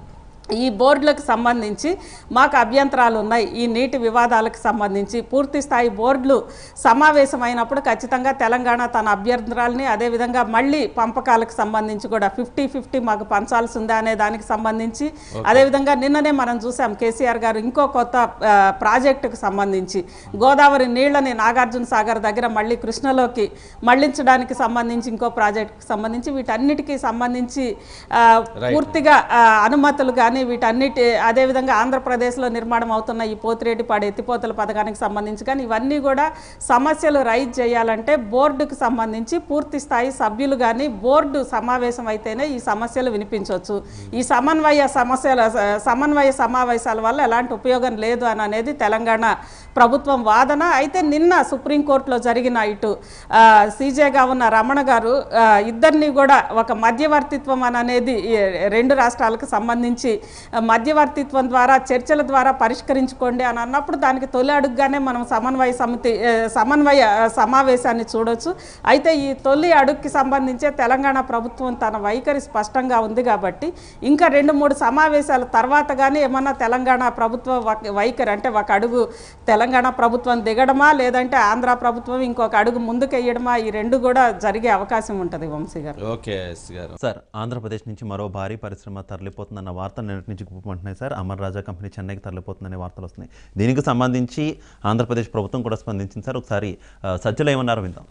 ఈ బోర్డులకు సంబంధించి మాకు అభ్యంతరాలు ఉన్నాయి ఈ నీటి వివాదాలకు సంబంధించి పూర్తి స్థాయి బోర్డులు సమావేశమైనప్పుడు ఖచ్చితంగా తెలంగాణ తన అభ్యంతరాలని అదేవిధంగా మళ్ళీ పంపకాలకు సంబంధించి కూడా ఫిఫ్టీ ఫిఫ్టీ మాకు పంచాల్సి ఉందా అనే దానికి సంబంధించి అదేవిధంగా నిన్ననే మనం చూసాం కేసీఆర్ గారు ఇంకో కొత్త ఆ, ప్రాజెక్టుకు సంబంధించి గోదావరి నీళ్లని నాగార్జున సాగర్ దగ్గర మళ్ళీ కృష్ణలోకి మళ్లించడానికి సంబంధించి ఇంకో ప్రాజెక్టుకు సంబంధించి వీటన్నిటికీ సంబంధించి ఆ, పూర్తిగా ఆ, అనుమతులు కానీ వీటన్నిటి అదేవిధంగా ఆంధ్రప్రదేశ్లో నిర్మాణం అవుతున్న ఈ పోతిరెడ్డిపాడు ఎత్తిపోతల పథకానికి సంబంధించి కానీ ఇవన్నీ కూడా సమస్యలు రైజ్ చేయాలంటే బోర్డుకు సంబంధించి పూర్తి స్థాయి సభ్యులు కానీ బోర్డు సమావేశం అయితేనే ఈ సమస్యలు వినిపించవచ్చు ఈ సమన్వయ సమస్యల సమన్వయ సమావేశాల వల్ల ఎలాంటి ఉపయోగం లేదు అని అనేది తెలంగాణ ప్రభుత్వం వాదన అయితే నిన్న సుప్రీంకోర్టులో జరిగిన ఇటు ఆ, సీజేగా ఉన్న రమణ గారు ఆ, ఇద్దరిని కూడా ఒక మధ్యవర్తిత్వం అని అనేది ఈ రెండు రాష్ట్రాలకు సంబంధించి ఆ, మధ్యవర్తిత్వం ద్వారా చర్చల ద్వారా పరిష్కరించుకోండి అని అన్నప్పుడు దానికి తొలి అడుగుగానే మనం సమన్వయ సమితి ఆ, సమన్వయ ఆ, సమావేశాన్ని చూడొచ్చు అయితే ఈ తొలి అడుగుకి సంబంధించే తెలంగాణ ప్రభుత్వం తన వైఖరి స్పష్టంగా ఉంది కాబట్టి ఇంకా రెండు మూడు సమావేశాల తర్వాత కానీ ఏమన్నా తెలంగాణ ప్రభుత్వ వక్- వైఖరి అంటే ఒక అడుగు తెలంగాణ ప్రభుత్వం దిగడమా లేదంటే ఆంధ్ర ప్రభుత్వం ఇంకొక అడుగు ముందుకెయ్యడమా ఈ రెండు కూడా జరిగే అవకాశం ఉంటుంది వంశీ గారు ఓకే ఎస్ గారు సార్ ఆంధ్రప్రదేశ్ నుంచి మరో భారీ పరిశ్రమ తరలిపోతుందన్న వార్తలు నిన్నటి నుంచి గుప్పుకుంటున్నాయి సార్ అమర్ రాజా కంపెనీ చెన్నైకి తరలిపోతుందనే వార్తలు వస్తున్నాయి దీనికి సంబంధించి ఆంధ్రప్రదేశ్ ప్రభుత్వం కూడా స్పందించింది సార్ ఒకసారి ఆ, సజ్జలు ఏమన్నారో విందాం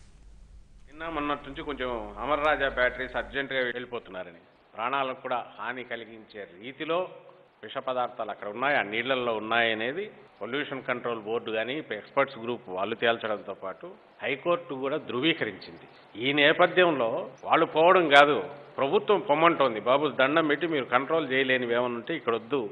నిన్న మొన్నటి నుంచి కొంచెం అమర్ రాజా బ్యాటరీస్ అర్జెంటుగా వెళ్ళిపోతున్నారని ప్రాణాలకు కూడా హాని కలిగించే రీతిలో విష పదార్థాలు అక్కడ ఉన్నాయి ఆ నీళ్లలో ఉన్నాయి అనేది పొల్యూషన్ కంట్రోల్ బోర్డు కానీ ఎక్స్పర్ట్స్ గ్రూప్ వాళ్ళు తేల్చడంతో పాటు హైకోర్టు కూడా ధృవీకరించింది ఈ నేపథ్యంలో వాళ్ళు పోవడం కాదు ప్రభుత్వం పొమ్మంటోంది బాబు దండం పెట్టి మీరు కంట్రోల్ చేయలేనివి ఏమైనా ఉంటే ఇక్కడ వద్దు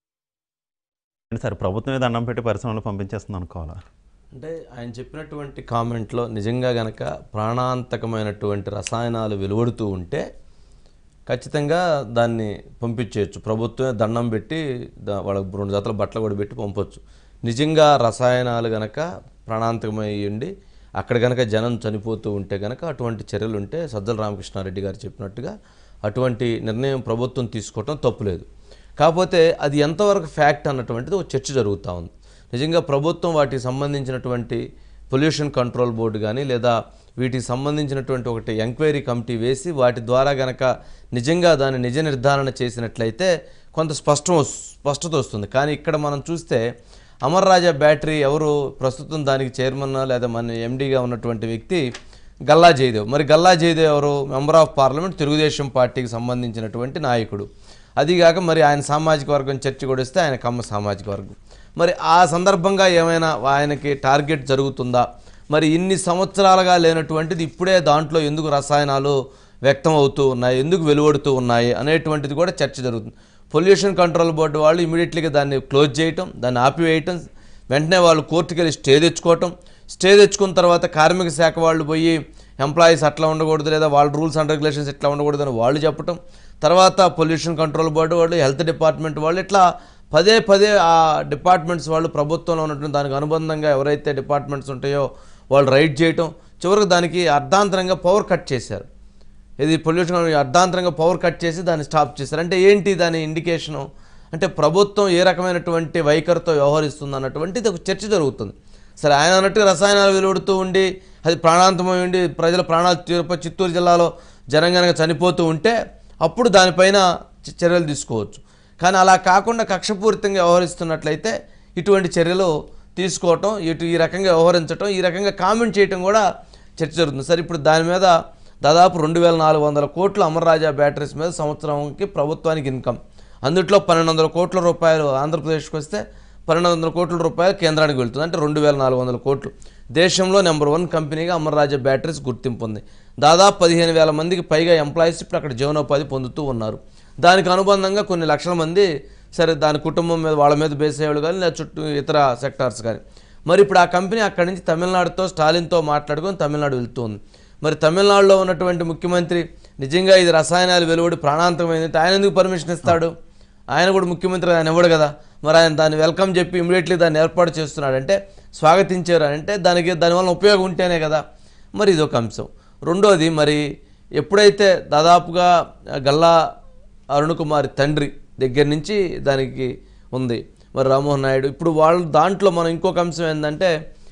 ఏంటి సార్ ప్రభుత్వమే దండం పెట్టి పరిశ్రమలు పంపించేస్తుంది అనుకోవాలా అంటే ఆయన చెప్పినటువంటి కామెంట్లో నిజంగా గనక ప్రాణాంతకమైనటువంటి రసాయనాలు వెలువడుతూ ఉంటే ఖచ్చితంగా దాన్ని పంపించేయచ్చు ప్రభుత్వమే దండం పెట్టి దా- వాళ్ళకి రెండు జతల బట్టలు కూడా పెట్టి పంపొచ్చు నిజంగా రసాయనాలు గనక ప్రాణాంతకమై ఉండి అక్కడ గనక జనం చనిపోతూ ఉంటే గనక అటువంటి చర్యలు ఉంటే సజ్జల రామకృష్ణారెడ్డి గారు చెప్పినట్టుగా అటువంటి నిర్ణయం ప్రభుత్వం తీసుకోవటం తప్పులేదు కాకపోతే అది ఎంతవరకు ఫ్యాక్ట్ అన్నటువంటిది ఒక చర్చ జరుగుతూ ఉంది నిజంగా ప్రభుత్వం వాటికి సంబంధించినటువంటి పొల్యూషన్ కంట్రోల్ బోర్డు కానీ లేదా వీటికి సంబంధించినటువంటి ఒకటి ఎంక్వైరీ కమిటీ వేసి వాటి ద్వారా గనక నిజంగా దాన్ని నిజ నిర్ధారణ చేసినట్లయితే కొంత స్పష్టం వస్- స్పష్టత వస్తుంది కానీ ఇక్కడ మనం చూస్తే అమర్ రాజా బ్యాటరీ ఎవరు ప్రస్తుతం దానికి చైర్మన్ లేదా మన ఎండీగా ఉన్నటువంటి వ్యక్తి గల్లా జయదేవ్ మరి గల్లా జయదేవ్ ఎవరు మెంబర్ ఆఫ్ పార్లమెంట్ తెలుగుదేశం పార్టీకి సంబంధించినటువంటి నాయకుడు అదిగాక మరి ఆయన సామాజిక వర్గం చర్చ కూడా ఇస్తే ఆయన కమ్మ సామాజిక వర్గం మరి ఆ సందర్భంగా ఏమైనా ఆయనకి టార్గెట్ జరుగుతుందా మరి ఇన్ని సంవత్సరాలుగా లేనటువంటిది ఇప్పుడే దాంట్లో ఎందుకు రసాయనాలు వ్యక్తం అవుతూ ఉన్నాయి ఎందుకు వెలువడుతూ ఉన్నాయి అనేటువంటిది కూడా చర్చ జరుగుతుంది పొల్యూషన్ కంట్రోల్ బోర్డు వాళ్ళు ఇమీడియట్లీగా దాన్ని క్లోజ్ చేయటం దాన్ని ఆపివేయటం వెంటనే వాళ్ళు కోర్టుకి వెళ్ళి స్టే తెచ్చుకోవటం స్టే తెచ్చుకున్న తర్వాత కార్మిక శాఖ వాళ్ళు పోయి ఎంప్లాయీస్ అట్లా ఉండకూడదు లేదా వాళ్ళ రూల్స్ అండ్ రెగ్యులేషన్స్ ఇట్లా ఉండకూడదు అని వాళ్ళు చెప్పటం తర్వాత పొల్యూషన్ కంట్రోల్ బోర్డు వాళ్ళు హెల్త్ డిపార్ట్మెంట్ వాళ్ళు ఇట్లా పదే పదే ఆ డిపార్ట్మెంట్స్ వాళ్ళు ప్రభుత్వంలో ఉన్నటువంటి దానికి అనుబంధంగా ఎవరైతే డిపార్ట్మెంట్స్ ఉంటాయో వాళ్ళు రైడ్ చేయటం చివరికి దానికి అర్ధాంతరంగా పవర్ కట్ చేశారు ఇది పొల్యూషన్ అర్ధాంతరంగా పవర్ కట్ చేసి దాన్ని స్టాప్ చేశారు అంటే ఏంటి దాని ఇండికేషను అంటే ప్రభుత్వం ఏ రకమైనటువంటి వైఖరితో వ్యవహరిస్తుంది అన్నటువంటిది ఒక చర్చ జరుగుతుంది సరే ఆయన అన్నట్టుగా రసాయనాలు వెలువడుతూ ఉండి అది ప్రాణాంతమై ఉండి ప్రజల ప్రాణాలు తిరుపతి చిత్తూరు జిల్లాలో జనంగనక చనిపోతూ ఉంటే అప్పుడు దానిపైన చ- చర్యలు తీసుకోవచ్చు కానీ అలా కాకుండా కక్షపూరితంగా వ్యవహరిస్తున్నట్లయితే ఇటువంటి చర్యలు తీసుకోవటం ఇటు ఈ రకంగా వ్యవహరించటం ఈ రకంగా కామెంట్ చేయటం కూడా చర్చ జరుగుతుంది సరే ఇప్పుడు దాని మీద దాదాపు రెండు వేల నాలుగు వందల కోట్లు అమర్రాజా బ్యాటరీస్ మీద సంవత్సరంకి ప్రభుత్వానికి ఇన్కమ్ అందుట్లో పన్నెండు వందల కోట్ల రూపాయలు ఆంధ్రప్రదేశ్కి వస్తే పన్నెండు వందల కోట్ల రూపాయలు కేంద్రానికి వెళ్తుంది అంటే రెండు వేల నాలుగు వందల కోట్లు దేశంలో నెంబర్ వన్ కంపెనీగా అమర్రాజా బ్యాటరీస్ గుర్తింపు ఉంది దాదాపు పదిహేను వేల మందికి పైగా ఎంప్లాయీస్ ఇప్పుడు అక్కడ జీవనోపాధి పొందుతూ ఉన్నారు దానికి అనుబంధంగా కొన్ని లక్షల మంది సరే దాని కుటుంబం మీద వాళ్ళ మీద బేస్ అయ్యేవాళ్ళు కానీ లేదా చుట్టూ ఇతర సెక్టార్స్ కానీ మరి ఇప్పుడు ఆ కంపెనీ అక్కడి నుంచి తమిళనాడుతో స్టాలిన్తో మాట్లాడుకొని తమిళనాడు వెళ్తుంది మరి తమిళనాడులో ఉన్నటువంటి ముఖ్యమంత్రి నిజంగా ఇది రసాయనాలు వెలువడి ప్రాణాంతమైంది ఆయన ఎందుకు పర్మిషన్ ఇస్తాడు ఆయన కూడా ముఖ్యమంత్రి ఆయన ఇవ్వడు కదా మరి ఆయన దాన్ని వెల్కమ్ చెప్పి ఇమీడియట్లీ దాన్ని ఏర్పాటు చేస్తున్నాడు అంటే స్వాగతించారు అంటే దానికి దానివల్ల ఉపయోగం ఉంటేనే కదా మరి ఇది ఒక అంశం రెండోది మరి ఎప్పుడైతే దాదాపుగా గల్లా అరుణ్ కుమార్ తండ్రి దగ్గర నుంచి దానికి ఉంది మరి రామ్మోహన్ నాయుడు ఇప్పుడు వాళ్ళు దాంట్లో మనం ఇంకొక అంశం ఏంటంటే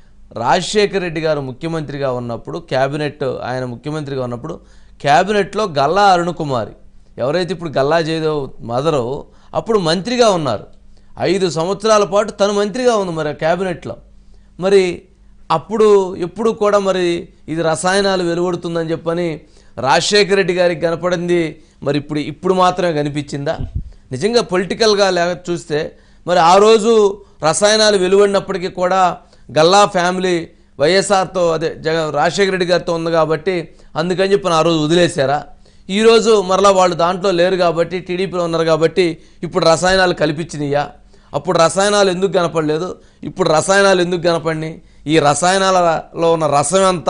రాజశేఖర రెడ్డి గారు ముఖ్యమంత్రిగా ఉన్నప్పుడు క్యాబినెట్ ఆయన ముఖ్యమంత్రిగా ఉన్నప్పుడు క్యాబినెట్లో గల్లా అరుణ్ కుమారి ఎవరైతే ఇప్పుడు గల్లా జయదేవ్ మదరో అప్పుడు మంత్రిగా ఉన్నారు ఐదు సంవత్సరాల పాటు తను మంత్రిగా ఉంది మరి ఆ క్యాబినెట్లో మరి అప్పుడు ఎప్పుడు కూడా మరి ఇది రసాయనాలు వెలువడుతుందని చెప్పని రాజశేఖర రెడ్డి గారికి కనపడింది మరి ఇప్పుడు ఇప్పుడు మాత్రమే కనిపించిందా నిజంగా పొలిటికల్గా లే చూస్తే మరి ఆ రోజు రసాయనాలు వెలువడినప్పటికీ కూడా గల్లా ఫ్యామిలీ వైఎస్ఆర్తో అదే జగ రాజశేఖర రెడ్డి గారితో ఉంది కాబట్టి అందుకని చెప్పి ఆ రోజు వదిలేశారా ఈరోజు మరలా వాళ్ళు దాంట్లో లేరు కాబట్టి టీడీపీలో ఉన్నారు కాబట్టి ఇప్పుడు రసాయనాలు కల్పించినయ్యా అప్పుడు రసాయనాలు ఎందుకు కనపడలేదు ఇప్పుడు రసాయనాలు ఎందుకు కనపడినాయి ఈ రసాయనాలలో ఉన్న రసం ఎంత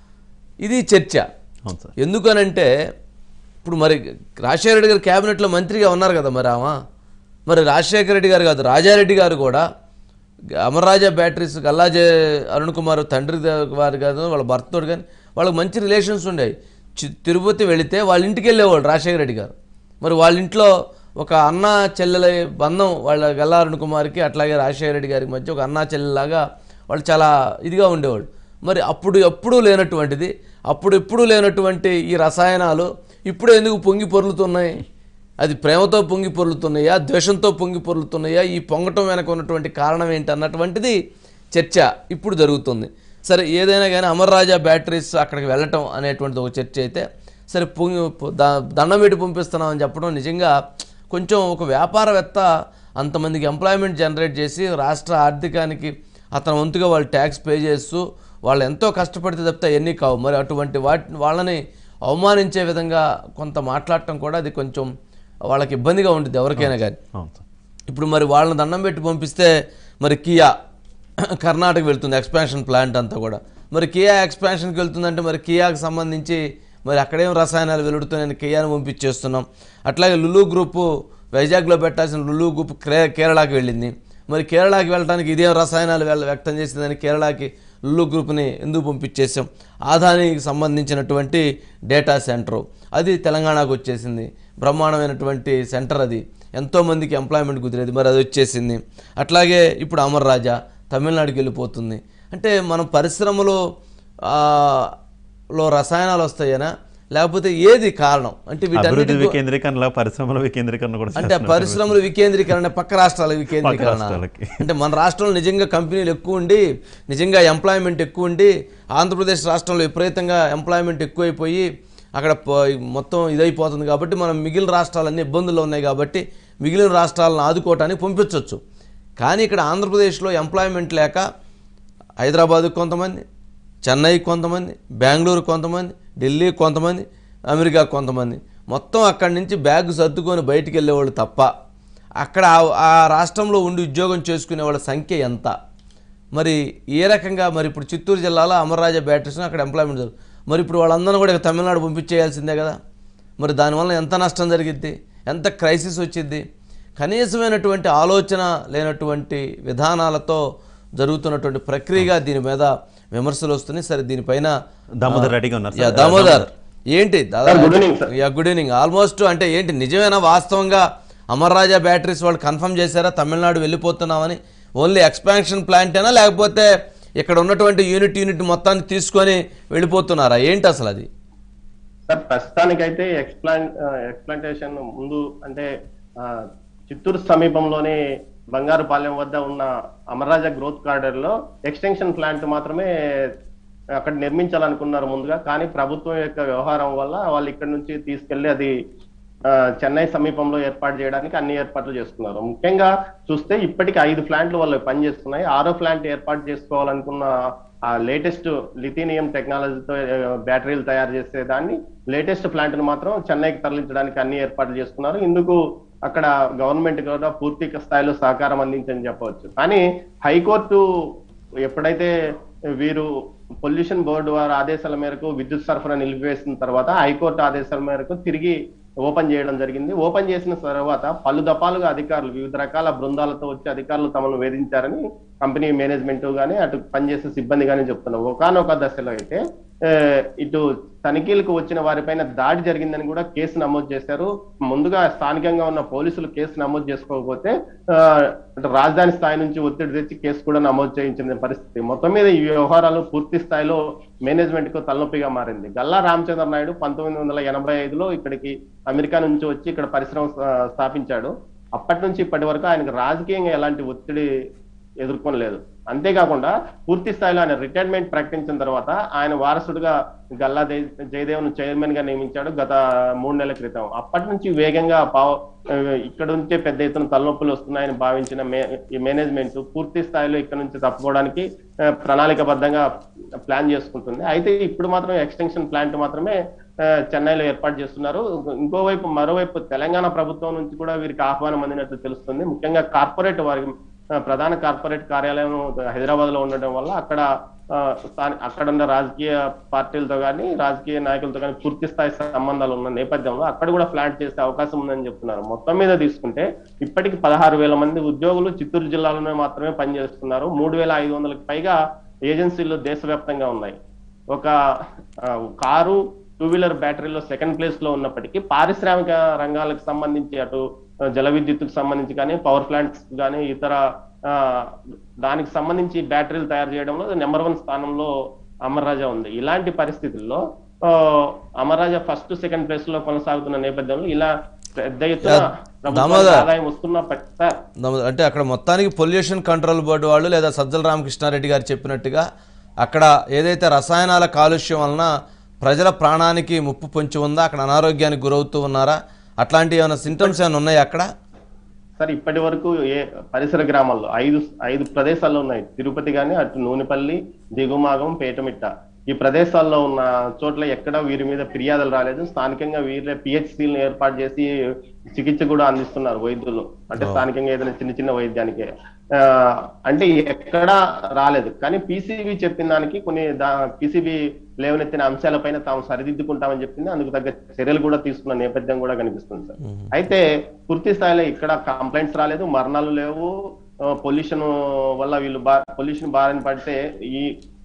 ఇది చర్చ అవును సార్ ఎందుకనంటే ఇప్పుడు మరి రాజశేఖర రెడ్డి గారు క్యాబినెట్లో మంత్రిగా ఉన్నారు కదా మరి ఆమె మరి రాజశేఖర రెడ్డి గారు కాదు రాజారెడ్డి గారు కూడా అమర్రాజా బ్యాటరీస్ గల్లాజే అరుణ్ కుమార్ తండ్రి ద- వారు కాదు వాళ్ళ భర్తతో కానీ వాళ్ళకి మంచి రిలేషన్స్ ఉండేవి చి- తిరుపతి వెళితే వాళ్ళ ఇంటికి వెళ్ళేవాళ్ళు రాజశేఖర రెడ్డి గారు మరి వాళ్ళ ఇంట్లో ఒక అన్న చెల్లెల బంధం వాళ్ళ గల్లా అరుణ్ కుమార్కి అట్లాగే రాజశేఖర రెడ్డి గారికి మధ్య ఒక అన్నా చెల్లెలాగా వాళ్ళు చాలా ఇదిగా ఉండేవాళ్ళు మరి అప్పుడు ఎప్పుడూ లేనటువంటిది అప్పుడు ఎప్పుడూ లేనటువంటి ఈ రసాయనాలు ఇప్పుడు ఎందుకు పొంగి పొర్లుతున్నాయి అది ప్రేమతో పొంగి పొర్లుతున్నాయా ద్వేషంతో పొంగి పొర్లుతున్నాయా ఈ పొంగటం వెనక ఉన్నటువంటి కారణం ఏంటి అన్నటువంటిది చర్చ ఇప్పుడు జరుగుతుంది సరే ఏదైనా కానీ అమర్రాజా బ్యాటరీస్ అక్కడికి వెళ్ళటం అనేటువంటిది ఒక చర్చ అయితే సరే పొంగి పొ- ద- దండం పెట్టి పంపిస్తున్నామని చెప్పడం నిజంగా కొంచెం ఒక వ్యాపారవేత్త అంతమందికి ఎంప్లాయ్మెంట్ జనరేట్ చేసి రాష్ట్ర ఆర్థికానికి అతని వంతుగా వాళ్ళు ట్యాక్స్ పే చేస్తూ వాళ్ళు ఎంతో కష్టపడితే తప్పితే ఎన్ని కావు మరి అటువంటి వాటి వాళ్ళని అవమానించే విధంగా కొంత మాట్లాడటం కూడా అది కొంచెం వాళ్ళకి ఇబ్బందిగా ఉంటుంది ఎవరికైనా కానీ అవును సార్ ఇప్పుడు మరి వాళ్ళని దండం పెట్టి పంపిస్తే మరి కియా కర్ణాటక వెళ్తుంది ఎక్స్పాన్షన్ ప్లాంట్ అంతా కూడా మరి కియా ఎక్స్పాన్షన్కి వెళ్తుందంటే మరి కియాకి సంబంధించి మరి అక్కడేం రసాయనాలు వెలుడుతున్నాయని కియాని పంపించేస్తున్నాం అట్లాగే లులు గ్రూపు వైజాగ్లో పెట్టాల్సిన లులు గ్రూప్ కే కేరళకి వెళ్ళింది మరి కేరళకి వెళ్ళడానికి ఇదేం రసాయనాలు వెళ్ళ వ్యక్తం చేసిందని కేరళకి లులు గ్రూప్ని ఎందుకు పంపించేసాం ఆదానికి సంబంధించినటువంటి డేటా సెంటరు అది తెలంగాణకు వచ్చేసింది బ్రహ్మాండమైనటువంటి సెంటర్ అది ఎంతోమందికి ఎంప్లాయ్మెంట్ కుదిరేది మరి అది వచ్చేసింది అట్లాగే ఇప్పుడు అమర్ రాజా తమిళనాడుకి వెళ్ళిపోతుంది అంటే మనం పరిశ్రమలో ఆ, లో రసాయనాలు వస్తాయనా లేకపోతే ఏది కారణం అంటే అభివృద్ధి వీటన్నిటి వికేంద్రీకరణ పరిశ్రమల వికేంద్రీకరణ కూడా అంటే చేస్తున్నారు. పరిశ్రమల వికేంద్రీకరణ పక్క రాష్ట్రాల వికేంద్రీకరణ రాష్ట్రాలకి. అంటే మన రాష్ట్రంలో నిజంగా కంపెనీలు ఎక్కువ ఉండి నిజంగా ఎంప్లాయ్మెంట్ ఎక్కువ ఉండి ఆంధ్రప్రదేశ్ రాష్ట్రంలో విపరీతంగా ఎంప్లాయ్మెంట్ ఎక్కువైపోయి అక్కడ ప- మొత్తం ఇదైపోతుంది కాబట్టి మనం మిగిలిన రాష్ట్రాలన్నీ ఇబ్బందుల్లో ఉన్నాయి కాబట్టి మిగిలిన రాష్ట్రాలను ఆదుకోవటానికి పంపించవచ్చు కానీ ఇక్కడ ఆంధ్రప్రదేశ్లో ఎంప్లాయ్మెంట్ లేక హైదరాబాద్ కొంతమంది చెన్నై కొంతమంది బెంగళూరు కొంతమంది ఢిల్లీ కొంతమంది అమెరికా కొంతమంది మొత్తం అక్కడి నుంచి బ్యాగ్ సర్దుకొని బయటికి వెళ్ళేవాళ్ళు తప్ప అక్కడ ఆ- ఆ రాష్ట్రంలో ఉండి ఉద్యోగం చేసుకునే వాళ్ళ సంఖ్య ఎంత మరి ఏ రకంగా మరి ఇప్పుడు చిత్తూరు జిల్లాలో అమర్రాజా బ్యాటరీస్ని అక్కడ ఎంప్లాయ్మెంట్ జరుగు మరి ఇప్పుడు వాళ్ళందరూ కూడా ఇక తమిళనాడు పంపించేయాల్సిందే కదా మరి దానివల్ల ఎంత నష్టం జరిగిద్ది ఎంత క్రైసిస్ వచ్చిద్ది కనీసమైనటువంటి ఆలోచన లేనటువంటి విధానాలతో జరుగుతున్నటువంటి ప్రక్రియగా దీని మీద విమర్శలు వస్తున్నాయి సరే దీనిపైన దామోదర్ రెడ్డిగా ఉన్నారు యా, సార్. దామోదర్ ఏంటి దాదాపు good evening sir. Yeah good evening almost అంటే ఏంటి నిజమేనా వాస్తవంగా అమర్ రాజా బ్యాటరీస్ వాళ్ళు కన్ఫర్మ్ చేశారా తమిళనాడు వెళ్ళిపోతున్నామని ఓన్లీ ఎక్స్పాన్షన్ ప్లాంటేనా లేకపోతే ఇక్కడ ఉన్నటువంటి యూనిట్ యూనిట్ మొత్తాన్ని తీసుకొని వెళ్ళిపోతున్నారా ఏంటి అసలు అది సార్ ప్రస్తుతానికైతే ఎక్స్ప్లాన్ ఎక్స్ప్లాంటేషన్ ముందు అంటే ఆ, చిత్తూరు సమీపంలోనే బంగారుపాలెం వద్ద ఉన్న అమర్రాజా గ్రోత్ కార్డర్ లో ఎక్స్టెన్షన్ ప్లాంట్ మాత్రమే అక్కడ నిర్మించాలనుకున్నారు ముందుగా కానీ ప్రభుత్వం యొక్క వ్యవహారం వల్ల వాళ్ళు ఇక్కడ నుంచి తీసుకెళ్లి అది ఆ, చెన్నై సమీపంలో ఏర్పాటు చేయడానికి అన్ని ఏర్పాట్లు చేసుకున్నారు ముఖ్యంగా చూస్తే ఇప్పటికి ఐదు ప్లాంట్లు వాళ్ళు పనిచేస్తున్నాయి ఆరో ప్లాంట్ ఏర్పాటు చేసుకోవాలనుకున్న ఆ లేటెస్ట్ లిథీనియం టెక్నాలజీతో ఆ, బ్యాటరీలు తయారు చేసే దాన్ని లేటెస్ట్ ప్లాంట్ ను మాత్రం చెన్నైకి తరలించడానికి అన్ని ఏర్పాట్లు చేసుకున్నారు ఇందుకు అక్కడ గవర్నమెంట్ కూడా పూర్తి స్థాయిలో సహకారం అందించని చెప్పవచ్చు కానీ హైకోర్టు ఎప్పుడైతే వీరు పొల్యూషన్ బోర్డు వారి ఆదేశాల మేరకు విద్యుత్ సరఫరా నిలిపివేసిన తర్వాత హైకోర్టు ఆదేశాల మేరకు తిరిగి ఓపెన్ చేయడం జరిగింది ఓపెన్ చేసిన తర్వాత పలు దఫాలుగా అధికారులు వివిధ రకాల బృందాలతో వచ్చి అధికారులు తమను వేధించారని కంపెనీ మేనేజ్మెంట్ గానీ అటు పనిచేసే సిబ్బంది గానీ చెప్తున్నారు ఒకనొక దశలో అయితే ఆ, ఇటు తనిఖీలకు వచ్చిన వారిపైన దాడి జరిగిందని కూడా కేసు నమోదు చేశారు ముందుగా స్థానికంగా ఉన్న పోలీసులు కేసు నమోదు చేసుకోకపోతే ఆ, అటు రాజధాని స్థాయి నుంచి ఒత్తిడి తెచ్చి కేసు కూడా నమోదు చేయించిన పరిస్థితి మొత్తం మీద ఈ వ్యవహారాలు పూర్తి స్థాయిలో మేనేజ్మెంట్ కు తలనొప్పిగా మారింది గల్లా రామచంద్ర నాయుడు పంతొమ్మిది వందల ఎనభై ఐదులో ఇక్కడికి అమెరికా నుంచి వచ్చి ఇక్కడ పరిశ్రమ స్థా- స్థాపించాడు అప్పటి నుంచి ఇప్పటి వరకు ఆయనకు రాజకీయంగా ఎలాంటి ఒత్తిడి ఎదుర్కొనలేదు అంతేకాకుండా పూర్తి స్థాయిలో ఆయన రిటైర్మెంట్ ప్రకటించిన తర్వాత ఆయన వారసుడుగా గల్లా జయ- జయదేవ్ను చైర్మన్ గా నియమించాడు గత మూడు నెలల క్రితం అప్పటి నుంచి వేగంగా పావ ఆ, ఇక్కడ నుంచే పెద్ద ఎత్తున తలనొప్పులు వస్తున్నాయని భావించిన మే ఈ మేనేజ్మెంట్ పూర్తి స్థాయిలో ఇక్కడ నుంచి తప్పుకోవడానికి ఆ, ప్రణాళికబద్ధంగా ప్లాన్ చేసుకుంటుంది అయితే ఇప్పుడు మాత్రం ఎక్స్టెన్షన్ ప్లాంట్ మాత్రమే ఆ, చెన్నైలో ఏర్పాటు చేస్తున్నారు ఇంకోవైపు మరోవైపు తెలంగాణ ప్రభుత్వం నుంచి కూడా వీరికి ఆహ్వానం అందినట్లు తెలుస్తుంది ముఖ్యంగా కార్పొరేట్ వారి ఆ, ప్రధాన కార్పొరేట్ కార్యాలయం హైదరాబాద్ లో ఉండడం వల్ల అక్కడ ఆ, స్థాని- అక్కడ ఉన్న రాజకీయ పార్టీలతో కానీ రాజకీయ నాయకులతో కానీ పూర్తి స్థాయి సంబంధాలు ఉన్న నేపథ్యంలో అక్కడ కూడా ఫ్లాట్ చేసే అవకాశం ఉందని చెప్తున్నారు మొత్తం మీద తీసుకుంటే ఇప్పటికి పదహారు వేల మంది ఉద్యోగులు చిత్తూరు జిల్లాలోనే మాత్రమే పనిచేస్తున్నారు మూడు వేల ఐదు వందలకు పైగా ఏజెన్సీలు దేశవ్యాప్తంగా ఉన్నాయి ఒక ఆ, కారు టూ వీలర్ బ్యాటరీలో సెకండ్ ప్లేస్ లో ఉన్నప్పటికీ పారిశ్రామిక రంగాలకు సంబంధించి అటు ఆ, జల విద్యుత్తుకు సంబంధించి కానీ పవర్ ప్లాంట్స్ కానీ ఇతర ఆ, దానికి సంబంధించి బ్యాటరీలు తయారు చేయడంలో నెంబర్ వన్ స్థానంలో అమర్రాజా ఉంది ఇలాంటి పరిస్థితుల్లో ఆ, అమర్రాజా ఫస్ట్ సెకండ్ ప్లేస్ లో కొనసాగుతున్న నేపథ్యంలో ఇలా పెద్ద ఎత్తున యా, ప్రభుత్వానికి దామోదర్. ఆదాయం వస్తున్నప్పటికీ సార్ నమ్మ- అంటే అక్కడ మొత్తానికి పొల్యూషన్ కంట్రోల్ బోర్డు వాళ్ళు లేదా సజ్జల రామకృష్ణారెడ్డి గారు చెప్పినట్టుగా అక్కడ ఏదైతే రసాయనాల కాలుష్యం వలన ప్రజల ప్రాణానికి ముప్పు పొంచి ఉందా అక్కడ అనారోగ్యానికి గురవుతూ ఉన్నారా అట్లాంటి ఏమైనా సింటమ్స్ ఏమైనా ఉన్నాయా అక్కడ సార్ ఇప్పటి వరకు ఏ పరిసర గ్రామాల్లో ఐదు ఐదు ప్రదేశాల్లో ఉన్నాయి తిరుపతి గాని అటు నూనెపల్లి దిగుమాగం పేటమిట్ట ఈ ప్రదేశాల్లో ఉన్న చోట్ల ఎక్కడ వీరి మీద ఫిర్యాదులు రాలేదు స్థానికంగా వీళ్ళే పిహెచ్సీలను ఏర్పాటు చేసి చికిత్స కూడా అందిస్తున్నారు వైద్యులు అంటే స్థానికంగా ఏదైనా చిన్న చిన్న వైద్యానికి ఆ, అంటే ఎక్కడా రాలేదు కానీ పీసీబీ చెప్పిన దానికి కొన్ని పీసీబీ లేవనెత్తిన అంశాలపైన తాము సరిదిద్దుకుంటామని చెప్పింది అందుకు తగ్గ చర్యలు కూడా తీసుకున్న నేపథ్యం కూడా కనిపిస్తుంది సార్ అయితే పూర్తి స్థాయిలో ఇక్కడ కంప్లైంట్స్ రాలేదు మరణాలు లేవు పొల్యూషన్ వల్ల వీళ్ళు బా పొల్యూషన్ బారిన పడితే ఈ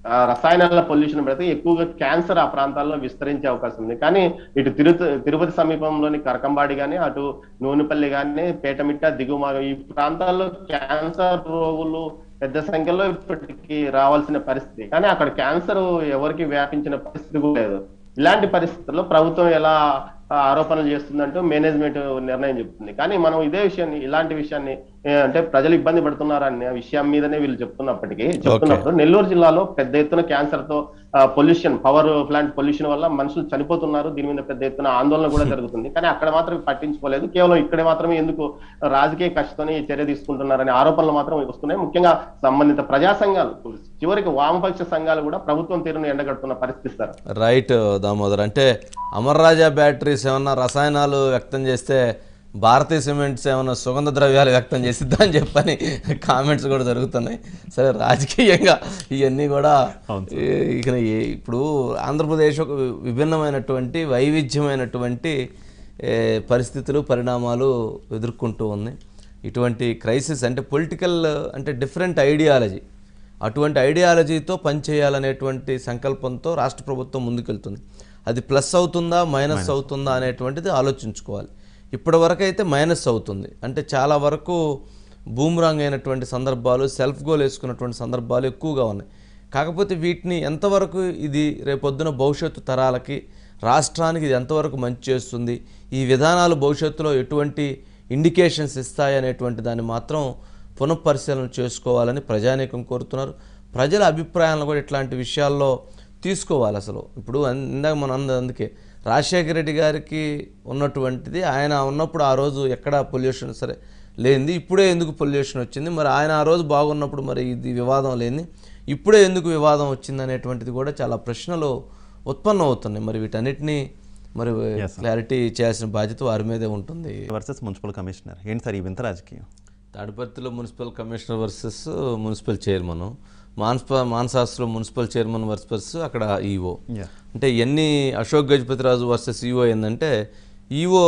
ఆ, రసాయనాల పొల్యూషన్ పెడితే ఎక్కువగా క్యాన్సర్ ఆ ప్రాంతాల్లో విస్తరించే అవకాశం ఉంది కానీ ఇటు తిరుపతి తిరుపతి సమీపంలోని కరకంబాడి గాని అటు నూనెపల్లి గాని పేటమిట్ట దిగుమ ఈ ప్రాంతాల్లో క్యాన్సర్ రోగులు పెద్ద సంఖ్యలో ఇప్పటికి రావాల్సిన పరిస్థితి కానీ అక్కడ క్యాన్సర్ ఎవరికి వ్యాపించిన పరిస్థితి కూడా లేదు ఇలాంటి పరిస్థితుల్లో ప్రభుత్వం ఎలా ఆ, ఆరోపణలు చేస్తుందంటూ మేనేజ్మెంట్ నిర్ణయం చెప్తుంది కానీ మనం ఇదే విషయాన్ని ఇలాంటి విషయాన్ని ఏ, అంటే ప్రజలు ఇబ్బంది పడుతున్నారనే విషయం మీదనే వీళ్ళు చెప్తున్నప్పటికీ చెప్తున్నప్పుడు నెల్లూరు జిల్లాలో పెద్ద ఎత్తున క్యాన్సర్ తో పొల్యూషన్ పవర్ ప్లాంట్ పొల్యూషన్ వల్ల మనుషులు చనిపోతున్నారు దీని మీద పెద్ద ఎత్తున ఆందోళన కూడా జరుగుతుంది కానీ అక్కడ మాత్రం పట్టించుకోలేదు కేవలం ఇక్కడ మాత్రమే ఎందుకు రాజకీయ కక్షతోనే ఈ చర్య తీసుకుంటున్నారనే ఆరోపణలు మాత్రం వస్తున్నాయి ముఖ్యంగా సంబంధిత ప్రజా సంఘాలు చివరికి వామపక్ష సంఘాలు కూడా ప్రభుత్వం తీరును ఎండగడుతున్న పరిస్థితి సార్ రైట్ దామోదర్ అంటే అమర్ రాజా బ్యాటరీస్ ఏమన్నా రసాయనాలు వ్యక్తం చేస్తే భారతీయ సిమెంట్స్ ఏమన్నా సుగంధ ద్రవ్యాలు వ్యక్తం చేసిద్దా అని చెప్పని కామెంట్స్ కూడా జరుగుతున్నాయి సరే రాజకీయంగా ఇవన్నీ కూడా ఈ- ఇక ఈ- ఇప్పుడు ఆంధ్రప్రదేశ్ ఒక విభిన్నమైనటువంటి వైవిధ్యమైనటువంటి ఏ, పరిస్థితులు పరిణామాలు ఎదుర్కొంటూ ఉంది ఇటువంటి క్రైసిస్ అంటే పొలిటికల్ అంటే డిఫరెంట్ ఐడియాలజీ అటువంటి ఐడియాలజీతో పనిచేయాలనేటువంటి సంకల్పంతో రాష్ట్ర ప్రభుత్వం ముందుకెళ్తుంది అది ప్లస్ అవుతుందా మైనస్ అవుతుందా అనేటువంటిది ఆలోచించుకోవాలి ఇప్పటి వరకు అయితే మైనస్ అవుతుంది అంటే చాలా వరకు బూమ్రాంగ్ అయినటువంటి సందర్భాలు సెల్ఫ్ గోల్ వేసుకున్నటువంటి సందర్భాలు ఎక్కువగా ఉన్నాయి కాకపోతే వీటిని ఎంతవరకు ఇది రేపొద్దున భవిష్యత్తు తరాలకి రాష్ట్రానికి ఇది ఎంతవరకు మంచి చేస్తుంది ఈ విధానాలు భవిష్యత్తులో ఎటువంటి ఇండికేషన్స్ ఇస్తాయి అనేటువంటి దాన్ని మాత్రం పునఃపరిశీలన చేసుకోవాలని ప్రజానీకం కోరుతున్నారు ప్రజల అభిప్రాయాలను కూడా ఇట్లాంటి విషయాల్లో తీసుకోవాలి అసలు ఇప్పుడు అన్- ఇందాక మనం అంద అందుకే రాజశేఖర రెడ్డి గారికి ఉన్నటువంటిది ఆయన ఉన్నప్పుడు ఆ రోజు ఎక్కడ పొల్యూషన్ సరే లేనిది ఇప్పుడే ఎందుకు పొల్యూషన్ వచ్చింది మరి ఆయన ఆ రోజు బాగున్నప్పుడు మరి ఇది వివాదం లేని ఇప్పుడే ఎందుకు వివాదం వచ్చింది అనేటువంటిది కూడా చాలా ప్రశ్నలు ఉత్పన్నం అవుతున్నాయి మరి వీటన్నిటినీ మరి క్లారిటీ చేయాల్సిన బాధ్యత వారి మీదే ఉంటుంది వర్సెస్ మున్సిపల్ కమిషనర్ ఏంటి సార్ ఈ వింత రాజకీయం తాడిపత్రిలో municipal commissioner versus municipal chairman మాన్స్ప మాన్సాస్లో మున్సిపల్ చైర్మన్ వర్సెస్ అక్కడ ఈఓ Yeah. అంటే ఎన్ని అశోక్ గజపతిరాజు వర్సెస్ ఈఓ ఏంటంటే ఈఓ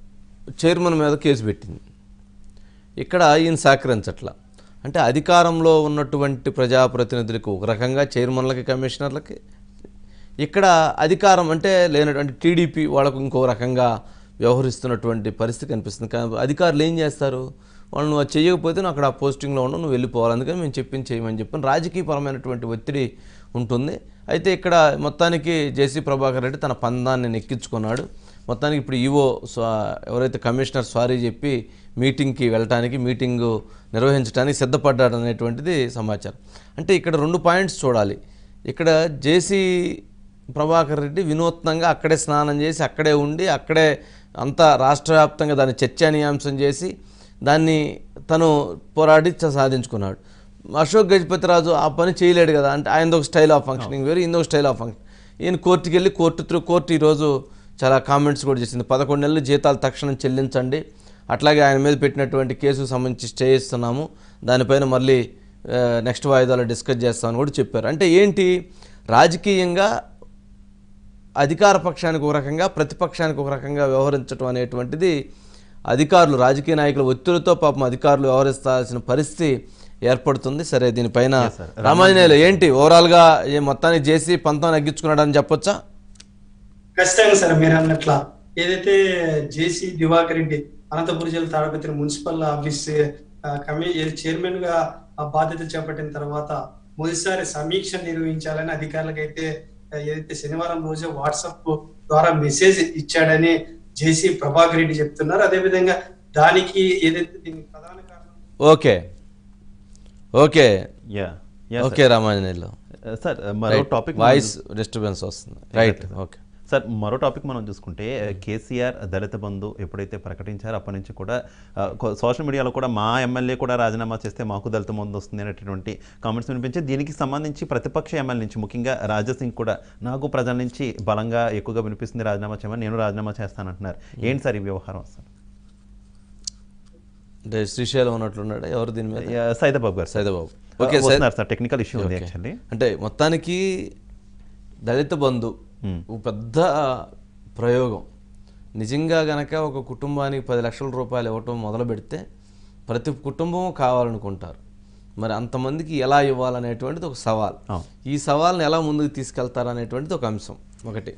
చైర్మన్ మీద కేసు పెట్టింది ఇక్కడ ఈయన సహకరించట్ల అంటే అధికారంలో ఉన్నటువంటి ప్రజాప్రతినిధులకు ఒక రకంగా చైర్మన్లకి కమిషనర్లకి ఇక్కడ అధికారం అంటే లేనటువంటి టీడీపీ వాళ్ళకు ఇంకో రకంగా వ్యవహరిస్తున్నటువంటి పరిస్థితి కనిపిస్తుంది కానీ అధికారులు ఏం చేస్తారు వాళ్ళు నువ్వు అది చేయకపోతే నువ్వు అక్కడ ఆ పోస్టింగ్లో ఉండవు నువ్వు వెళ్ళిపోవాలి అందుకని మేము చెప్పింది చేయమని చెప్పి రాజకీయపరమైనటువంటి ఒత్తిడి ఉంటుంది అయితే ఇక్కడ మొత్తానికి జేసీ ప్రభాకర్ రెడ్డి తన పందాన్ని నెక్కించుకున్నాడు మొత్తానికి ఇప్పుడు ఈవో ఎవరైతే కమిషనర్ సారీ చెప్పి మీటింగ్కి వెళ్ళటానికి మీటింగ్ నిర్వహించడానికి సిద్ధపడ్డాడు అనేటువంటిది సమాచారం అంటే ఇక్కడ రెండు పాయింట్స్ చూడాలి ఇక్కడ జేసీ ప్రభాకర్ రెడ్డి వినూత్నంగా అక్కడే స్నానం చేసి అక్కడే ఉండి అక్కడే అంతా రాష్ట్ర వ్యాప్తంగా దాన్ని చర్చానీయాంశం చేసి దాన్ని తను పోరాడి చ- సాధించుకున్నాడు అశోక్ గజపతిరాజు ఆ పని చేయలేడు కదా అంటే ఆయనది ఒక స్టైల్ ఆఫ్ ఫంక్షనింగ్ వేరు ఇందొక స్టైల్ ఆఫ్ ఫంక్షన్ ఈయన కోర్టుకి వెళ్ళి కోర్టు త్రూ కోర్టు ఈరోజు చాలా కామెంట్స్ కూడా చేసింది పదకొండు నెలలు జీతాలు తక్షణం చెల్లించండి అట్లాగే ఆయన మీద పెట్టినటువంటి కేసుకు సంబంధించి స్టే ఇస్తున్నాము దానిపైన మళ్ళీ ఆ, నెక్స్ట్ వాయిదాలో డిస్కస్ చేస్తామని కూడా చెప్పారు అంటే ఏంటి రాజకీయంగా అధికార పక్షానికి ఒక రకంగా ప్రతిపక్షానికి ఒక రకంగా వ్యవహరించడం అనేటువంటిది అధికారులు రాజకీయ నాయకుల ఒత్తిడితో పాపం అధికారులు వ్యవహరిస్తాల్సిన పరిస్థితి ఏర్పడుతుంది సరే దీనిపైన రామాంజనేయులు ఏంటి ఓవరాల్గా ఈ మొత్తానికి చేసి పంతం నెగ్గించుకున్నాడని చెప్పొచ్చా ఖచ్చితంగా సార్ మీరు అన్నట్ల ఏదైతే జేసీ దివాకర్ రెడ్డి అనంతపురం జిల్లా తాడపత్రి మున్సిపల్ ఆఫీస్ ఆ, కమి చైర్మన్ గా ఆ బాధ్యత చేపట్టిన తర్వాత మొదటిసారి సమీక్ష నిర్వహించాలని అధికారులకైతే ఆ, ఏదైతే శనివారం రోజు వాట్సాప్ ద్వారా మెసేజ్ ఇచ్చాడని జేసీ ప్రభాకర్ రెడ్డి చెప్తున్నారు అదేవిధంగా దానికి ఏదైతే దీనికి ప్రధాన కారణం okay okay yeah yeah okay Ramanjaneyulu sir మరో టాపిక్ వాయిస్ డిస్టర్బెన్స్ వస్తుంది రైట్ ఓకే సార్ మరో టాపిక్ మనం చూసుకుంటే కేసీఆర్ దళిత బంధు ఎప్పుడైతే ప్రకటించారో అప్పటి నుంచి కూడా ఆ, కొ- సోషల్ మీడియాలో కూడా మా ఎమ్మెల్యే కూడా రాజీనామా చేస్తే మాకు దళిత బంధు వస్తుంది అనేటటువంటి కామెంట్స్ వినిపించి దీనికి సంబంధించి ప్రతిపక్ష ఎమ్మెల్యే నుంచి ముఖ్యంగా రాజాసింగ్ కూడా నాకు ప్రజల నుంచి బలంగా ఎక్కువగా వినిపిస్తుంది రాజీనామా చేయమని నేను రాజీనామా చేస్తానంటున్నారు ఏంటి సార్ ఈ వ్యవహారం సార్ అంటే శ్రీశైలం ఉన్నట్లున్నాడు ఎవరు దీని మీద యా, సైదాబాబు గారు సార్ సైదాబాబు ఓకే సార్ వస్తున్నారు సార్ టెక్నికల్ ఇష్యూ ఉంది ఓకే. యాక్చువల్లీ అంటే మొత్తానికి దళిత బంధు Hmm. ఒక పెద్ద ప్రయోగం నిజంగా గనక ఒక కుటుంబానికి పది లక్షల రూపాయలు ఇవ్వటం మొదలు పెడితే ప్రతి కుటుంబం కావాలనుకుంటారు మరి అంతమందికి ఎలా ఇవ్వాలనేటువంటిది ఒక సవాల్ అవును. ఈ సవాల్ని ఎలా ముందుకు తీసుకెళ్తారనేటువంటిది ఒక అంశం ఒకటి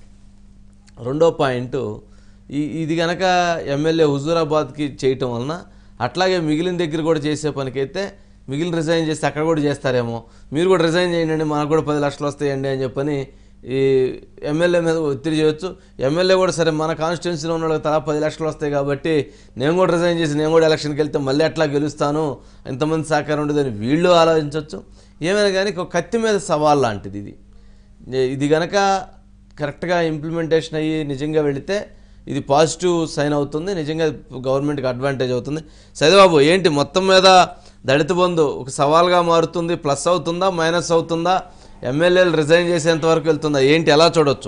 రెండో పాయింట్ ఈ ఇది గనక ఎమ్మెల్యే హుజూరాబాద్కి చేయటం వలన అట్లాగే మిగిలిన దగ్గర కూడా చేసే పనికైతే మిగిలిన రిజైన్ చేస్తే అక్కడ కూడా చేస్తారేమో మీరు కూడా రిజైన్ చేయండి మాకు కూడా పది లక్షలు వస్తాయండి అని చెప్పని ఈ ఎమ్మెల్యే మీద ఒత్తిడి చేయొచ్చు ఎమ్మెల్యే కూడా సరే మన కాన్స్టిట్యున్సీలో ఉన్న వాళ్ళకి తలా పది లక్షలు వస్తాయి కాబట్టి నేను కూడా రిజైన్ చేసి నేను కూడా ఎలక్షన్కి వెళ్తే మళ్ళీ ఎట్లా గెలుస్తాను ఇంతమంది సహకారం ఉండదని వీళ్ళు ఆలోచించవచ్చు ఏమైనా కానీ ఒక కత్తి మీద సవాల్ లాంటిది ఇది ఇది గనక కరెక్ట్గా ఇంప్లిమెంటేషన్ అయ్యి నిజంగా వెళితే ఇది పాజిటివ్ సైన్ అవుతుంది నిజంగా గవర్నమెంట్కి అడ్వాంటేజ్ అవుతుంది సైదబాబు ఏంటి మొత్తం మీద దళిత బంధు ఒక సవాల్గా మారుతుంది ప్లస్ అవుతుందా మైనస్ అవుతుందా ఎమ్మెల్యేలు రిజైన్ చేసేంత వరకు వెళ్తుందా ఏంటి ఎలా చూడొచ్చు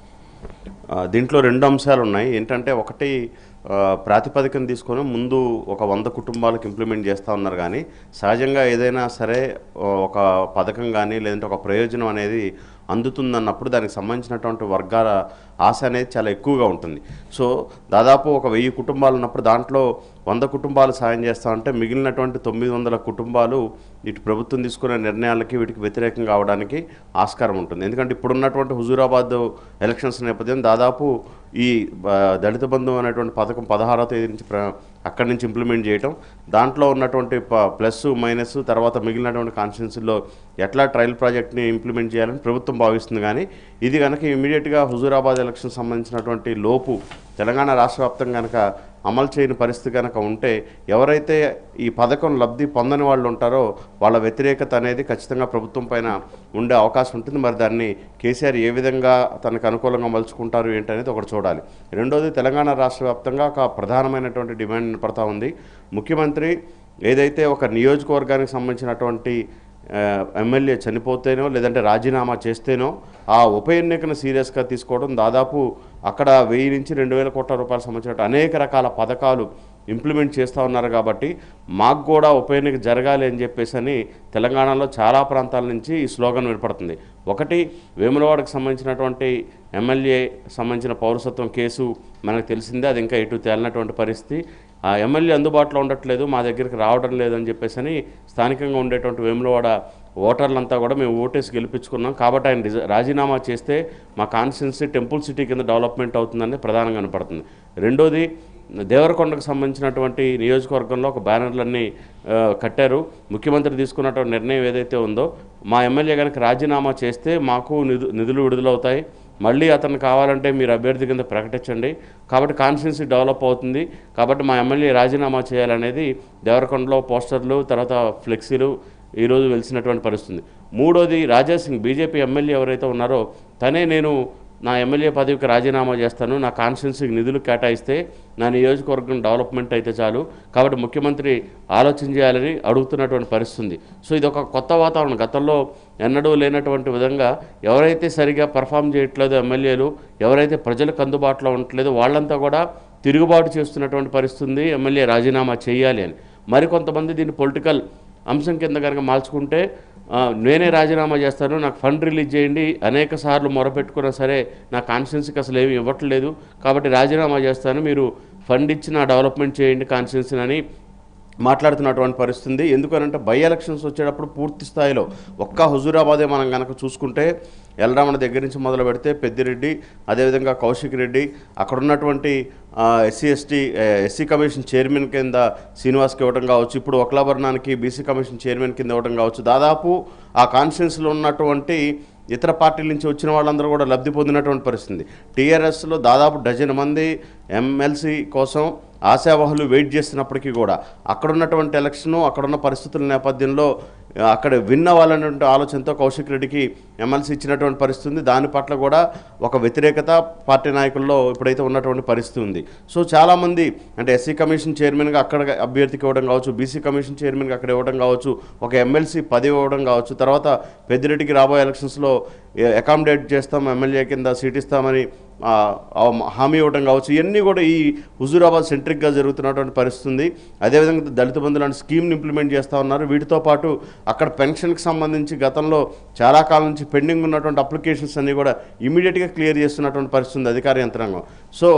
ఆ, దీంట్లో రెండు అంశాలు ఉన్నాయి ఏంటంటే ఒకటి ఆ, ప్రాతిపదికను తీసుకొని ముందు ఒక వంద కుటుంబాలకు ఇంప్లిమెంట్ చేస్తూ ఉన్నారు కానీ సహజంగా ఏదైనా సరే ఆ, ఒక పథకం కానీ లేదంటే ఒక ప్రయోజనం అనేది అందుతుందన్నప్పుడు దానికి సంబంధించినటువంటి వర్గాల ఆశ అనేది చాలా ఎక్కువగా ఉంటుంది సో దాదాపు ఒక వెయ్యి కుటుంబాలు ఉన్నప్పుడు దాంట్లో వంద కుటుంబాలు సాయం చేస్తా ఉంటే మిగిలినటువంటి తొమ్మిది వందల కుటుంబాలు ఇటు ప్రభుత్వం తీసుకునే నిర్ణయాలకి వీటికి వ్యతిరేకంగా అవడానికి ఆస్కారం ఉంటుంది ఎందుకంటే ఇప్పుడున్నటువంటి హుజూరాబాద్ ఎలక్షన్స్ నేపథ్యం దాదాపు ఈ ఆ, దళిత బంధు అనేటువంటి పథకం పదహారవ తేదీ నుంచి ప్ర అక్కడి నుంచి ఇంప్లిమెంట్ చేయటం దాంట్లో ఉన్నటువంటి ప- ప్లస్ మైనస్ తర్వాత మిగిలినటువంటి కాన్స్టిట్యున్సీలో ఎట్లా ట్రయల్ ప్రాజెక్ట్ని ఇంప్లిమెంట్ చేయాలని ప్రభుత్వం భావిస్తుంది కానీ ఇది కనుక ఇమీడియట్గా హుజూరాబాద్ ఎలక్షన్ సంబంధించినటువంటి లోపు తెలంగాణ రాష్ట్ర వ్యాప్తంగా కనుక అమలు చేయని పరిస్థితి కనుక ఉంటే ఎవరైతే ఈ పథకం లబ్ధి పొందని వాళ్ళు ఉంటారో వాళ్ళ వ్యతిరేకత అనేది ఖచ్చితంగా ప్రభుత్వం పైన ఉండే అవకాశం ఉంటుంది మరి దాన్ని కేసీఆర్ ఏ విధంగా తనకు అనుకూలంగా మలుచుకుంటారు ఏంటనేది ఒకటి చూడాలి రెండోది తెలంగాణ రాష్ట్ర వ్యాప్తంగా ఒక ప్రధానమైనటువంటి డిమాండ్ పడతా ఉంది ముఖ్యమంత్రి ఏదైతే ఒక నియోజకవర్గానికి సంబంధించినటువంటి ఆ, ఎమ్మెల్యే చనిపోతేనో లేదంటే రాజీనామా చేస్తేనో ఆ ఉప ఎన్నికను సీరియస్గా తీసుకోవడం దాదాపు అక్కడ వెయ్యి నుంచి రెండు వేల కోట్ల రూపాయలు సంబంధించిన అనేక రకాల పథకాలు ఇంప్లిమెంట్ చేస్తూ ఉన్నారు కాబట్టి మాకు కూడా ఉప ఎన్నిక జరగాలి అని చెప్పేసి అని తెలంగాణలో చాలా ప్రాంతాల నుంచి ఈ స్లోగన్ వినపడుతుంది ఒకటి వేములవాడకు సంబంధించినటువంటి ఎమ్మెల్యే సంబంధించిన పౌరసత్వం కేసు మనకు తెలిసిందే అది ఇంకా ఎటు తేలినటువంటి పరిస్థితి ఆ ఎమ్మెల్యే అందుబాటులో ఉండట్లేదు మా దగ్గరికి రావడం లేదని చెప్పేసి అని స్థానికంగా ఉండేటువంటి వేములవాడ ఓటర్లంతా కూడా మేము ఓటేసి గెలిపించుకున్నాం కాబట్టి ఆయన రిజ- రాజీనామా చేస్తే మా కాన్స్టిట్యున్సీ టెంపుల్ సిటీ కింద డెవలప్మెంట్ అవుతుందని ప్రధానంగా కనపడుతుంది రెండోది దేవరకొండకు సంబంధించినటువంటి నియోజకవర్గంలో ఒక బ్యానర్లన్నీ ఆ, కట్టారు ముఖ్యమంత్రి తీసుకున్నటువంటి నిర్ణయం ఏదైతే ఉందో మా ఎమ్మెల్యే కనుక రాజీనామా చేస్తే మాకు నిధు నిధులు విడుదలవుతాయి మళ్ళీ అతను కావాలంటే మీరు అభ్యర్థి కింద ప్రకటించండి కాబట్టి కాన్స్టిట్యున్సీ డెవలప్ అవుతుంది కాబట్టి మా ఎమ్మెల్యే రాజీనామా చేయాలనేది దేవరకొండలో పోస్టర్లు తర్వాత ఫ్లెక్సీలు ఈరోజు వెలిసినటువంటి పరిస్థితి మూడోది రాజా సింగ్ బీజేపీ ఎమ్మెల్యే ఎవరైతే ఉన్నారో తనే నేను నా ఎమ్మెల్యే పదవికి రాజీనామా చేస్తాను నా కాన్స్టిట్యున్సీకి నిధులు కేటాయిస్తే నా నియోజకవర్గం డెవలప్మెంట్ అయితే చాలు కాబట్టి ముఖ్యమంత్రి ఆలోచన చేయాలని అడుగుతున్నటువంటి పరిస్థితి ఉంది సో ఇది ఒక కొత్త వాతావరణం గతంలో ఎన్నడూ లేనటువంటి విధంగా ఎవరైతే సరిగా పర్ఫామ్ చేయట్లేదో ఎమ్మెల్యేలు ఎవరైతే ప్రజలకు అందుబాటులో ఉండట్లేదో వాళ్ళంతా కూడా తిరుగుబాటు చేస్తున్నటువంటి పరిస్థితి ఉంది ఎమ్మెల్యే రాజీనామా చేయాలి అని మరికొంతమంది దీన్ని పొలిటికల్ అంశం కింద కనుక మార్చుకుంటే ఆ, నేనే రాజీనామా చేస్తాను నాకు ఫండ్ రిలీజ్ చేయండి అనేక సార్లు మొరపెట్టుకున్నా సరే నా కాన్స్టిట్యున్సీకి అసలు ఏమి ఇవ్వట్లేదు కాబట్టి రాజీనామా చేస్తాను మీరు ఫండ్ ఇచ్చి నా డెవలప్మెంట్ చేయండి కాన్స్టిట్యున్సీని అని మాట్లాడుతున్నటువంటి పరిస్థితి ఉంది ఎందుకనంటే బై ఎలక్షన్స్ వచ్చేటప్పుడు పూర్తి స్థాయిలో ఒక్క హుజూరాబాదే మనం కనుక చూసుకుంటే ఎల్రామణ దగ్గర నుంచి మొదలు పెడితే పెద్దిరెడ్డి అదేవిధంగా కౌశిక్ రెడ్డి అక్కడ ఉన్నటువంటి SC ST SC commission chairman కింద శ్రీనివాస్కి ఇవ్వడం కావచ్చు ఇప్పుడు ఒకలాభరణానికి బీసీ కమిషన్ చైర్మన్ కింద ఇవ్వడం కావచ్చు దాదాపు ఆ కాన్స్టిట్యున్సీలో ఉన్నటువంటి ఇతర పార్టీల నుంచి వచ్చిన వాళ్ళందరూ కూడా లబ్ధి పొందినటువంటి పరిస్థితి టీఆర్ఎస్లో దాదాపు డజన్ మంది ఎమ్మెల్సీ కోసం ఆశావహులు వెయిట్ చేస్తున్నప్పటికీ కూడా అక్కడ ఉన్నటువంటి ఎలక్షను అక్కడున్న పరిస్థితుల నేపథ్యంలో ఆ, అక్కడ విన్ అవ్వాలనేటువంటి ఆలోచనతో కౌశిక్ రెడ్డికి ఎమ్మెల్సీ ఇచ్చినటువంటి పరిస్థితి ఉంది దాని పట్ల కూడా ఒక వ్యతిరేకత పార్టీ నాయకుల్లో ఇప్పుడైతే ఉన్నటువంటి పరిస్థితి ఉంది సో చాలామంది అంటే ఎస్సీ కమిషన్ చైర్మన్గా అక్కడ అభ్యర్థికి ఇవ్వడం కావచ్చు బీసీ కమిషన్ చైర్మన్గా అక్కడ ఇవ్వడం కావచ్చు ఒక ఎమ్మెల్సీ పదవి ఇవ్వడం కావచ్చు తర్వాత పెద్దిరెడ్డికి రాబోయే ఎలక్షన్స్లో అకామిడేట్ చేస్తాం ఎమ్మెల్యే కింద సీట్ ఇస్తామని ఆ, ఆ హామీ ఇవ్వడం కావచ్చు ఇవన్నీ కూడా ఈ హుజూరాబాద్ సెంట్రిక్గా జరుగుతున్నటువంటి పరిస్థితి ఉంది అదేవిధంగా దళిత బంధు లాంటి స్కీమ్ని ఇంప్లిమెంట్ చేస్తూ ఉన్నారు వీటితో పాటు అక్కడ పెన్షన్కి సంబంధించి గతంలో చాలా కాలం నుంచి పెండింగ్ ఉన్నటువంటి అప్లికేషన్స్ అన్నీ కూడా ఇమీడియట్గా క్లియర్ చేస్తున్నటువంటి పరిస్థితి ఉంది అధికార యంత్రాంగం సో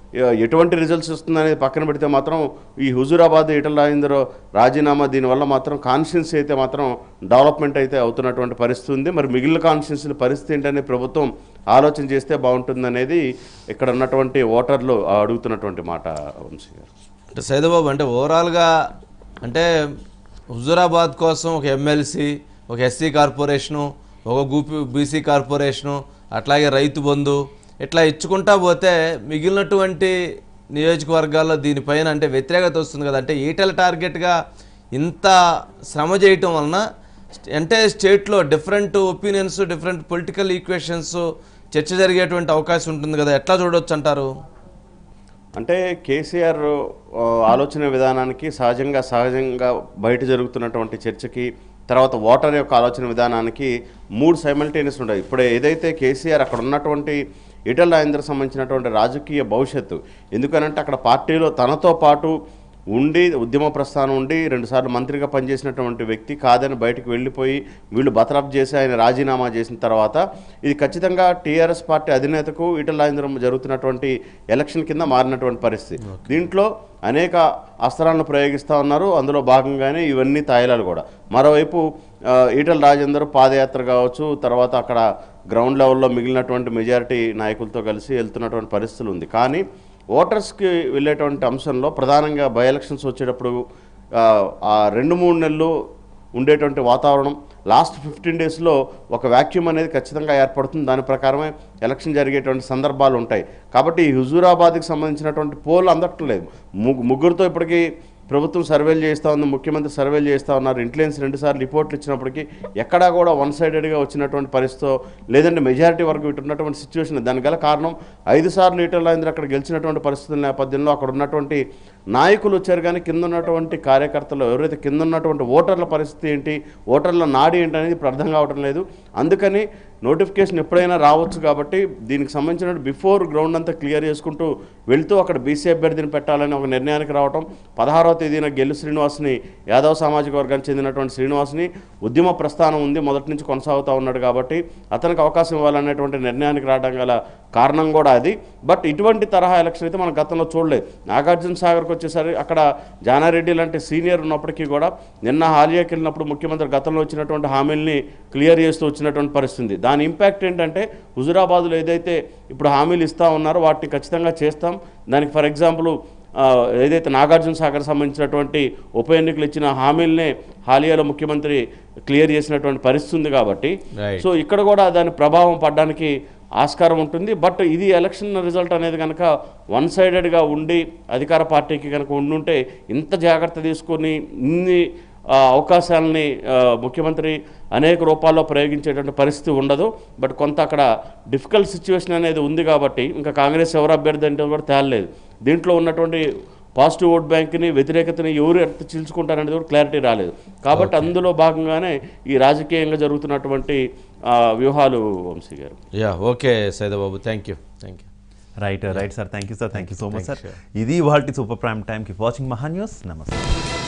ఎ- ఎటువంటి రిజల్ట్స్ వస్తుందనేది పక్కన పెడితే మాత్రం ఈ హుజూరాబాద్ ఈటల రాజేందర్ రాజీనామా దీనివల్ల మాత్రం కాన్షియన్స్ అయితే మాత్రం డెవలప్మెంట్ అయితే అవుతున్నటువంటి పరిస్థితి ఉంది మరి మిగిలిన కాన్షియన్స్ పరిస్థితి ఏంటని ప్రభుత్వం ఆలోచన చేస్తే బాగుంటుందనేది ఇక్కడ ఉన్నటువంటి ఓటర్లు అడుగుతున్నటువంటి మాట వంశీ గారు అంటే సైదబాబు అంటే ఓవరాల్గా అంటే హుజురాబాద్ కోసం ఒక ఎమ్మెల్సీ ఒక ఎస్సీ కార్పొరేషను ఒక గూపి బీసీ కార్పొరేషను అట్లాగే రైతు బంధు ఇట్లా ఇచ్చుకుంటా పోతే మిగిలినటువంటి నియోజకవర్గాల్లో దీనిపైన అంటే వ్యతిరేకత వస్తుంది కదా అంటే ఈటెల టార్గెట్గా ఇంత శ్రమ చేయటం వలన అంటే స్టేట్లో different opinions different political equations చర్చ జరిగేటువంటి అవకాశం ఉంటుంది కదా ఎట్లా చూడొచ్చు అంటారు అంటే కేసీఆర్ ఆ, ఆలోచన విధానానికి సహజంగా సహజంగా బయట జరుగుతున్నటువంటి చర్చకి తర్వాత ఓటర్ యొక్క ఆలోచన విధానానికి మూడు సైమల్టేనియస్ ఉంటాయి ఇప్పుడు ఏదైతే కేసీఆర్ అక్కడ ఉన్నటువంటి ఈటల రాజేంద్ర సంబంధించినటువంటి రాజకీయ భవిష్యత్తు ఎందుకనంటే అక్కడ పార్టీలో తనతో పాటు ఉండి ఉద్యమ ప్రస్థానం ఉండి రెండుసార్లు మంత్రిగా పనిచేసినటువంటి వ్యక్తి కాదని బయటకు వెళ్ళిపోయి వీళ్ళు బతరఫ్ చేసి ఆయన రాజీనామా చేసిన తర్వాత ఇది ఖచ్చితంగా టీఆర్ఎస్ పార్టీ అధినేతకు ఈటల రాజేంద్రం జరుగుతున్నటువంటి ఎలక్షన్ కింద మారినటువంటి పరిస్థితి దీంట్లో అనేక అస్త్రాలను ప్రయోగిస్తూ ఉన్నారు అందులో భాగంగానే ఇవన్నీ తాయిలాలు కూడా మరోవైపు ఆ, ఈటల రాజేందర్ పాదయాత్ర కావచ్చు తర్వాత అక్కడ గ్రౌండ్ లెవెల్లో మిగిలినటువంటి మెజారిటీ నాయకులతో కలిసి వెళ్తున్నటువంటి పరిస్థితులు ఉంది కానీ ఓటర్స్కి వెళ్ళేటువంటి అంశంలో ప్రధానంగా బై ఎలక్షన్స్ వచ్చేటప్పుడు ఆ, ఆ రెండు మూడు నెలలు ఉండేటువంటి వాతావరణం లాస్ట్ ఫిఫ్టీన్ డేస్లో ఒక వ్యాక్యూమ్ అనేది ఖచ్చితంగా ఏర్పడుతుంది దాని ప్రకారమే ఎలక్షన్ జరిగేటువంటి సందర్భాలు ఉంటాయి కాబట్టి ఈ హుజూరాబాద్కి సంబంధించినటువంటి పోల్ అందట్లేదు ముగ్గు ముగ్గురితో ఇప్పటికీ ప్రభుత్వం సర్వేలు చేస్తూ ఉంది ముఖ్యమంత్రి సర్వేలు చేస్తూ ఉన్నారు ఇంటెలిజెన్స్ రెండుసార్లు రిపోర్ట్లు ఇచ్చినప్పటికీ ఎక్కడా కూడా వన్ సైడెడ్గా వచ్చినటువంటి పరిస్థితి లేదంటే మెజారిటీ వరకు ఇటు ఉన్నటువంటి సిచ్యువేషన్ దానికి గల కారణం ఐదు సార్లు ఈటల రాజేంద్ర అక్కడ గెలిచినటువంటి పరిస్థితుల నేపథ్యంలో అక్కడ ఉన్నటువంటి నాయకులు వచ్చారు కానీ కింద ఉన్నటువంటి కార్యకర్తలు ఎవరైతే కింద ఉన్నటువంటి ఓటర్ల పరిస్థితి ఏంటి ఓటర్ల నాడి ఏంటి అనేది ఇప్పుడు అర్థం కావటం లేదు అందుకని నోటిఫికేషన్ ఎప్పుడైనా రావచ్చు కాబట్టి దీనికి సంబంధించిన బిఫోర్ గ్రౌండ్ అంతా క్లియర్ చేసుకుంటూ వెళ్తూ అక్కడ బీసీ అభ్యర్థిని పెట్టాలని ఒక నిర్ణయానికి రావటం పదహారవ తేదీన గెల్లు శ్రీనివాస్ని యాదవ్ సామాజిక వర్గానికి చెందినటువంటి శ్రీనివాస్ని ఉద్యమ ప్రస్థానం ఉంది మొదటి నుంచి కొనసాగుతూ ఉన్నాడు కాబట్టి అతనికి అవకాశం ఇవ్వాలనేటువంటి నిర్ణయానికి రావడం గల కారణం కూడా అది బట్ ఇటువంటి తరహా ఎలక్షన్ అయితే మనం గతంలో చూడలేదు నాగార్జున సాగర్కి వచ్చేసరికి అక్కడ జానారెడ్డి లాంటి సీనియర్ ఉన్నప్పటికీ కూడా నిన్న హాలియాకి వెళ్ళినప్పుడు ముఖ్యమంత్రి గతంలో వచ్చినటువంటి హామీల్ని క్లియర్ చేస్తూ వచ్చినటువంటి పరిస్థితి ఉంది. దాని ఇంపాక్ట్ ఏంటంటే హుజురాబాద్లో ఏదైతే ఇప్పుడు హామీలు ఇస్తా ఉన్నారో వాటిని ఖచ్చితంగా చేస్తాం దానికి ఫర్ ఎగ్జాంపుల్ ఆ, ఏదైతే నాగార్జున సాగర్ సంబంధించినటువంటి ఉప ఎన్నికలు ఇచ్చిన హామీలనే హాలియాలో ముఖ్యమంత్రి క్లియర్ చేసినటువంటి పరిస్థితి ఉంది కాబట్టి Right. సో ఇక్కడ కూడా దాని ప్రభావం పడడానికి ఆస్కారం ఉంటుంది బట్ ఇది ఎలక్షన్ రిజల్ట్ అనేది కనుక వన్ సైడెడ్గా ఉండి అధికార పార్టీకి కనుక ఉండుంటే ఇంత జాగ్రత్త తీసుకొని ఇన్ని ఆ, అవకాశాలని ఆ, ముఖ్యమంత్రి అనేక రూపాల్లో ప్రయోగించేటువంటి పరిస్థితి ఉండదు బట్ కొంత అక్కడ డిఫికల్ట్ సిచ్యువేషన్ అనేది ఉంది కాబట్టి ఇంకా కాంగ్రెస్ ఎవరు అభ్యర్థి అంటే కూడా తేలలేదు దీంట్లో ఉన్నటువంటి పాజిటివ్ ఓట్ బ్యాంక్ని వ్యతిరేకతని ఎవరు ఎంత చీల్చుకుంటారనేది కూడా క్లారిటీ రాలేదు కాబట్టి అందులో భాగంగానే ఈ రాజకీయంగా జరుగుతున్నటువంటి ఆ, వ్యూహాలు వంశీ గారు yeah okay Saidababu thank you thank you right right sir thank you sir thank you so much Thank sir you. ఇది వాటి సూపర్ ప్రైమ్ టైంకి వాచింగ్ మహా న్యూస్ నమస్తే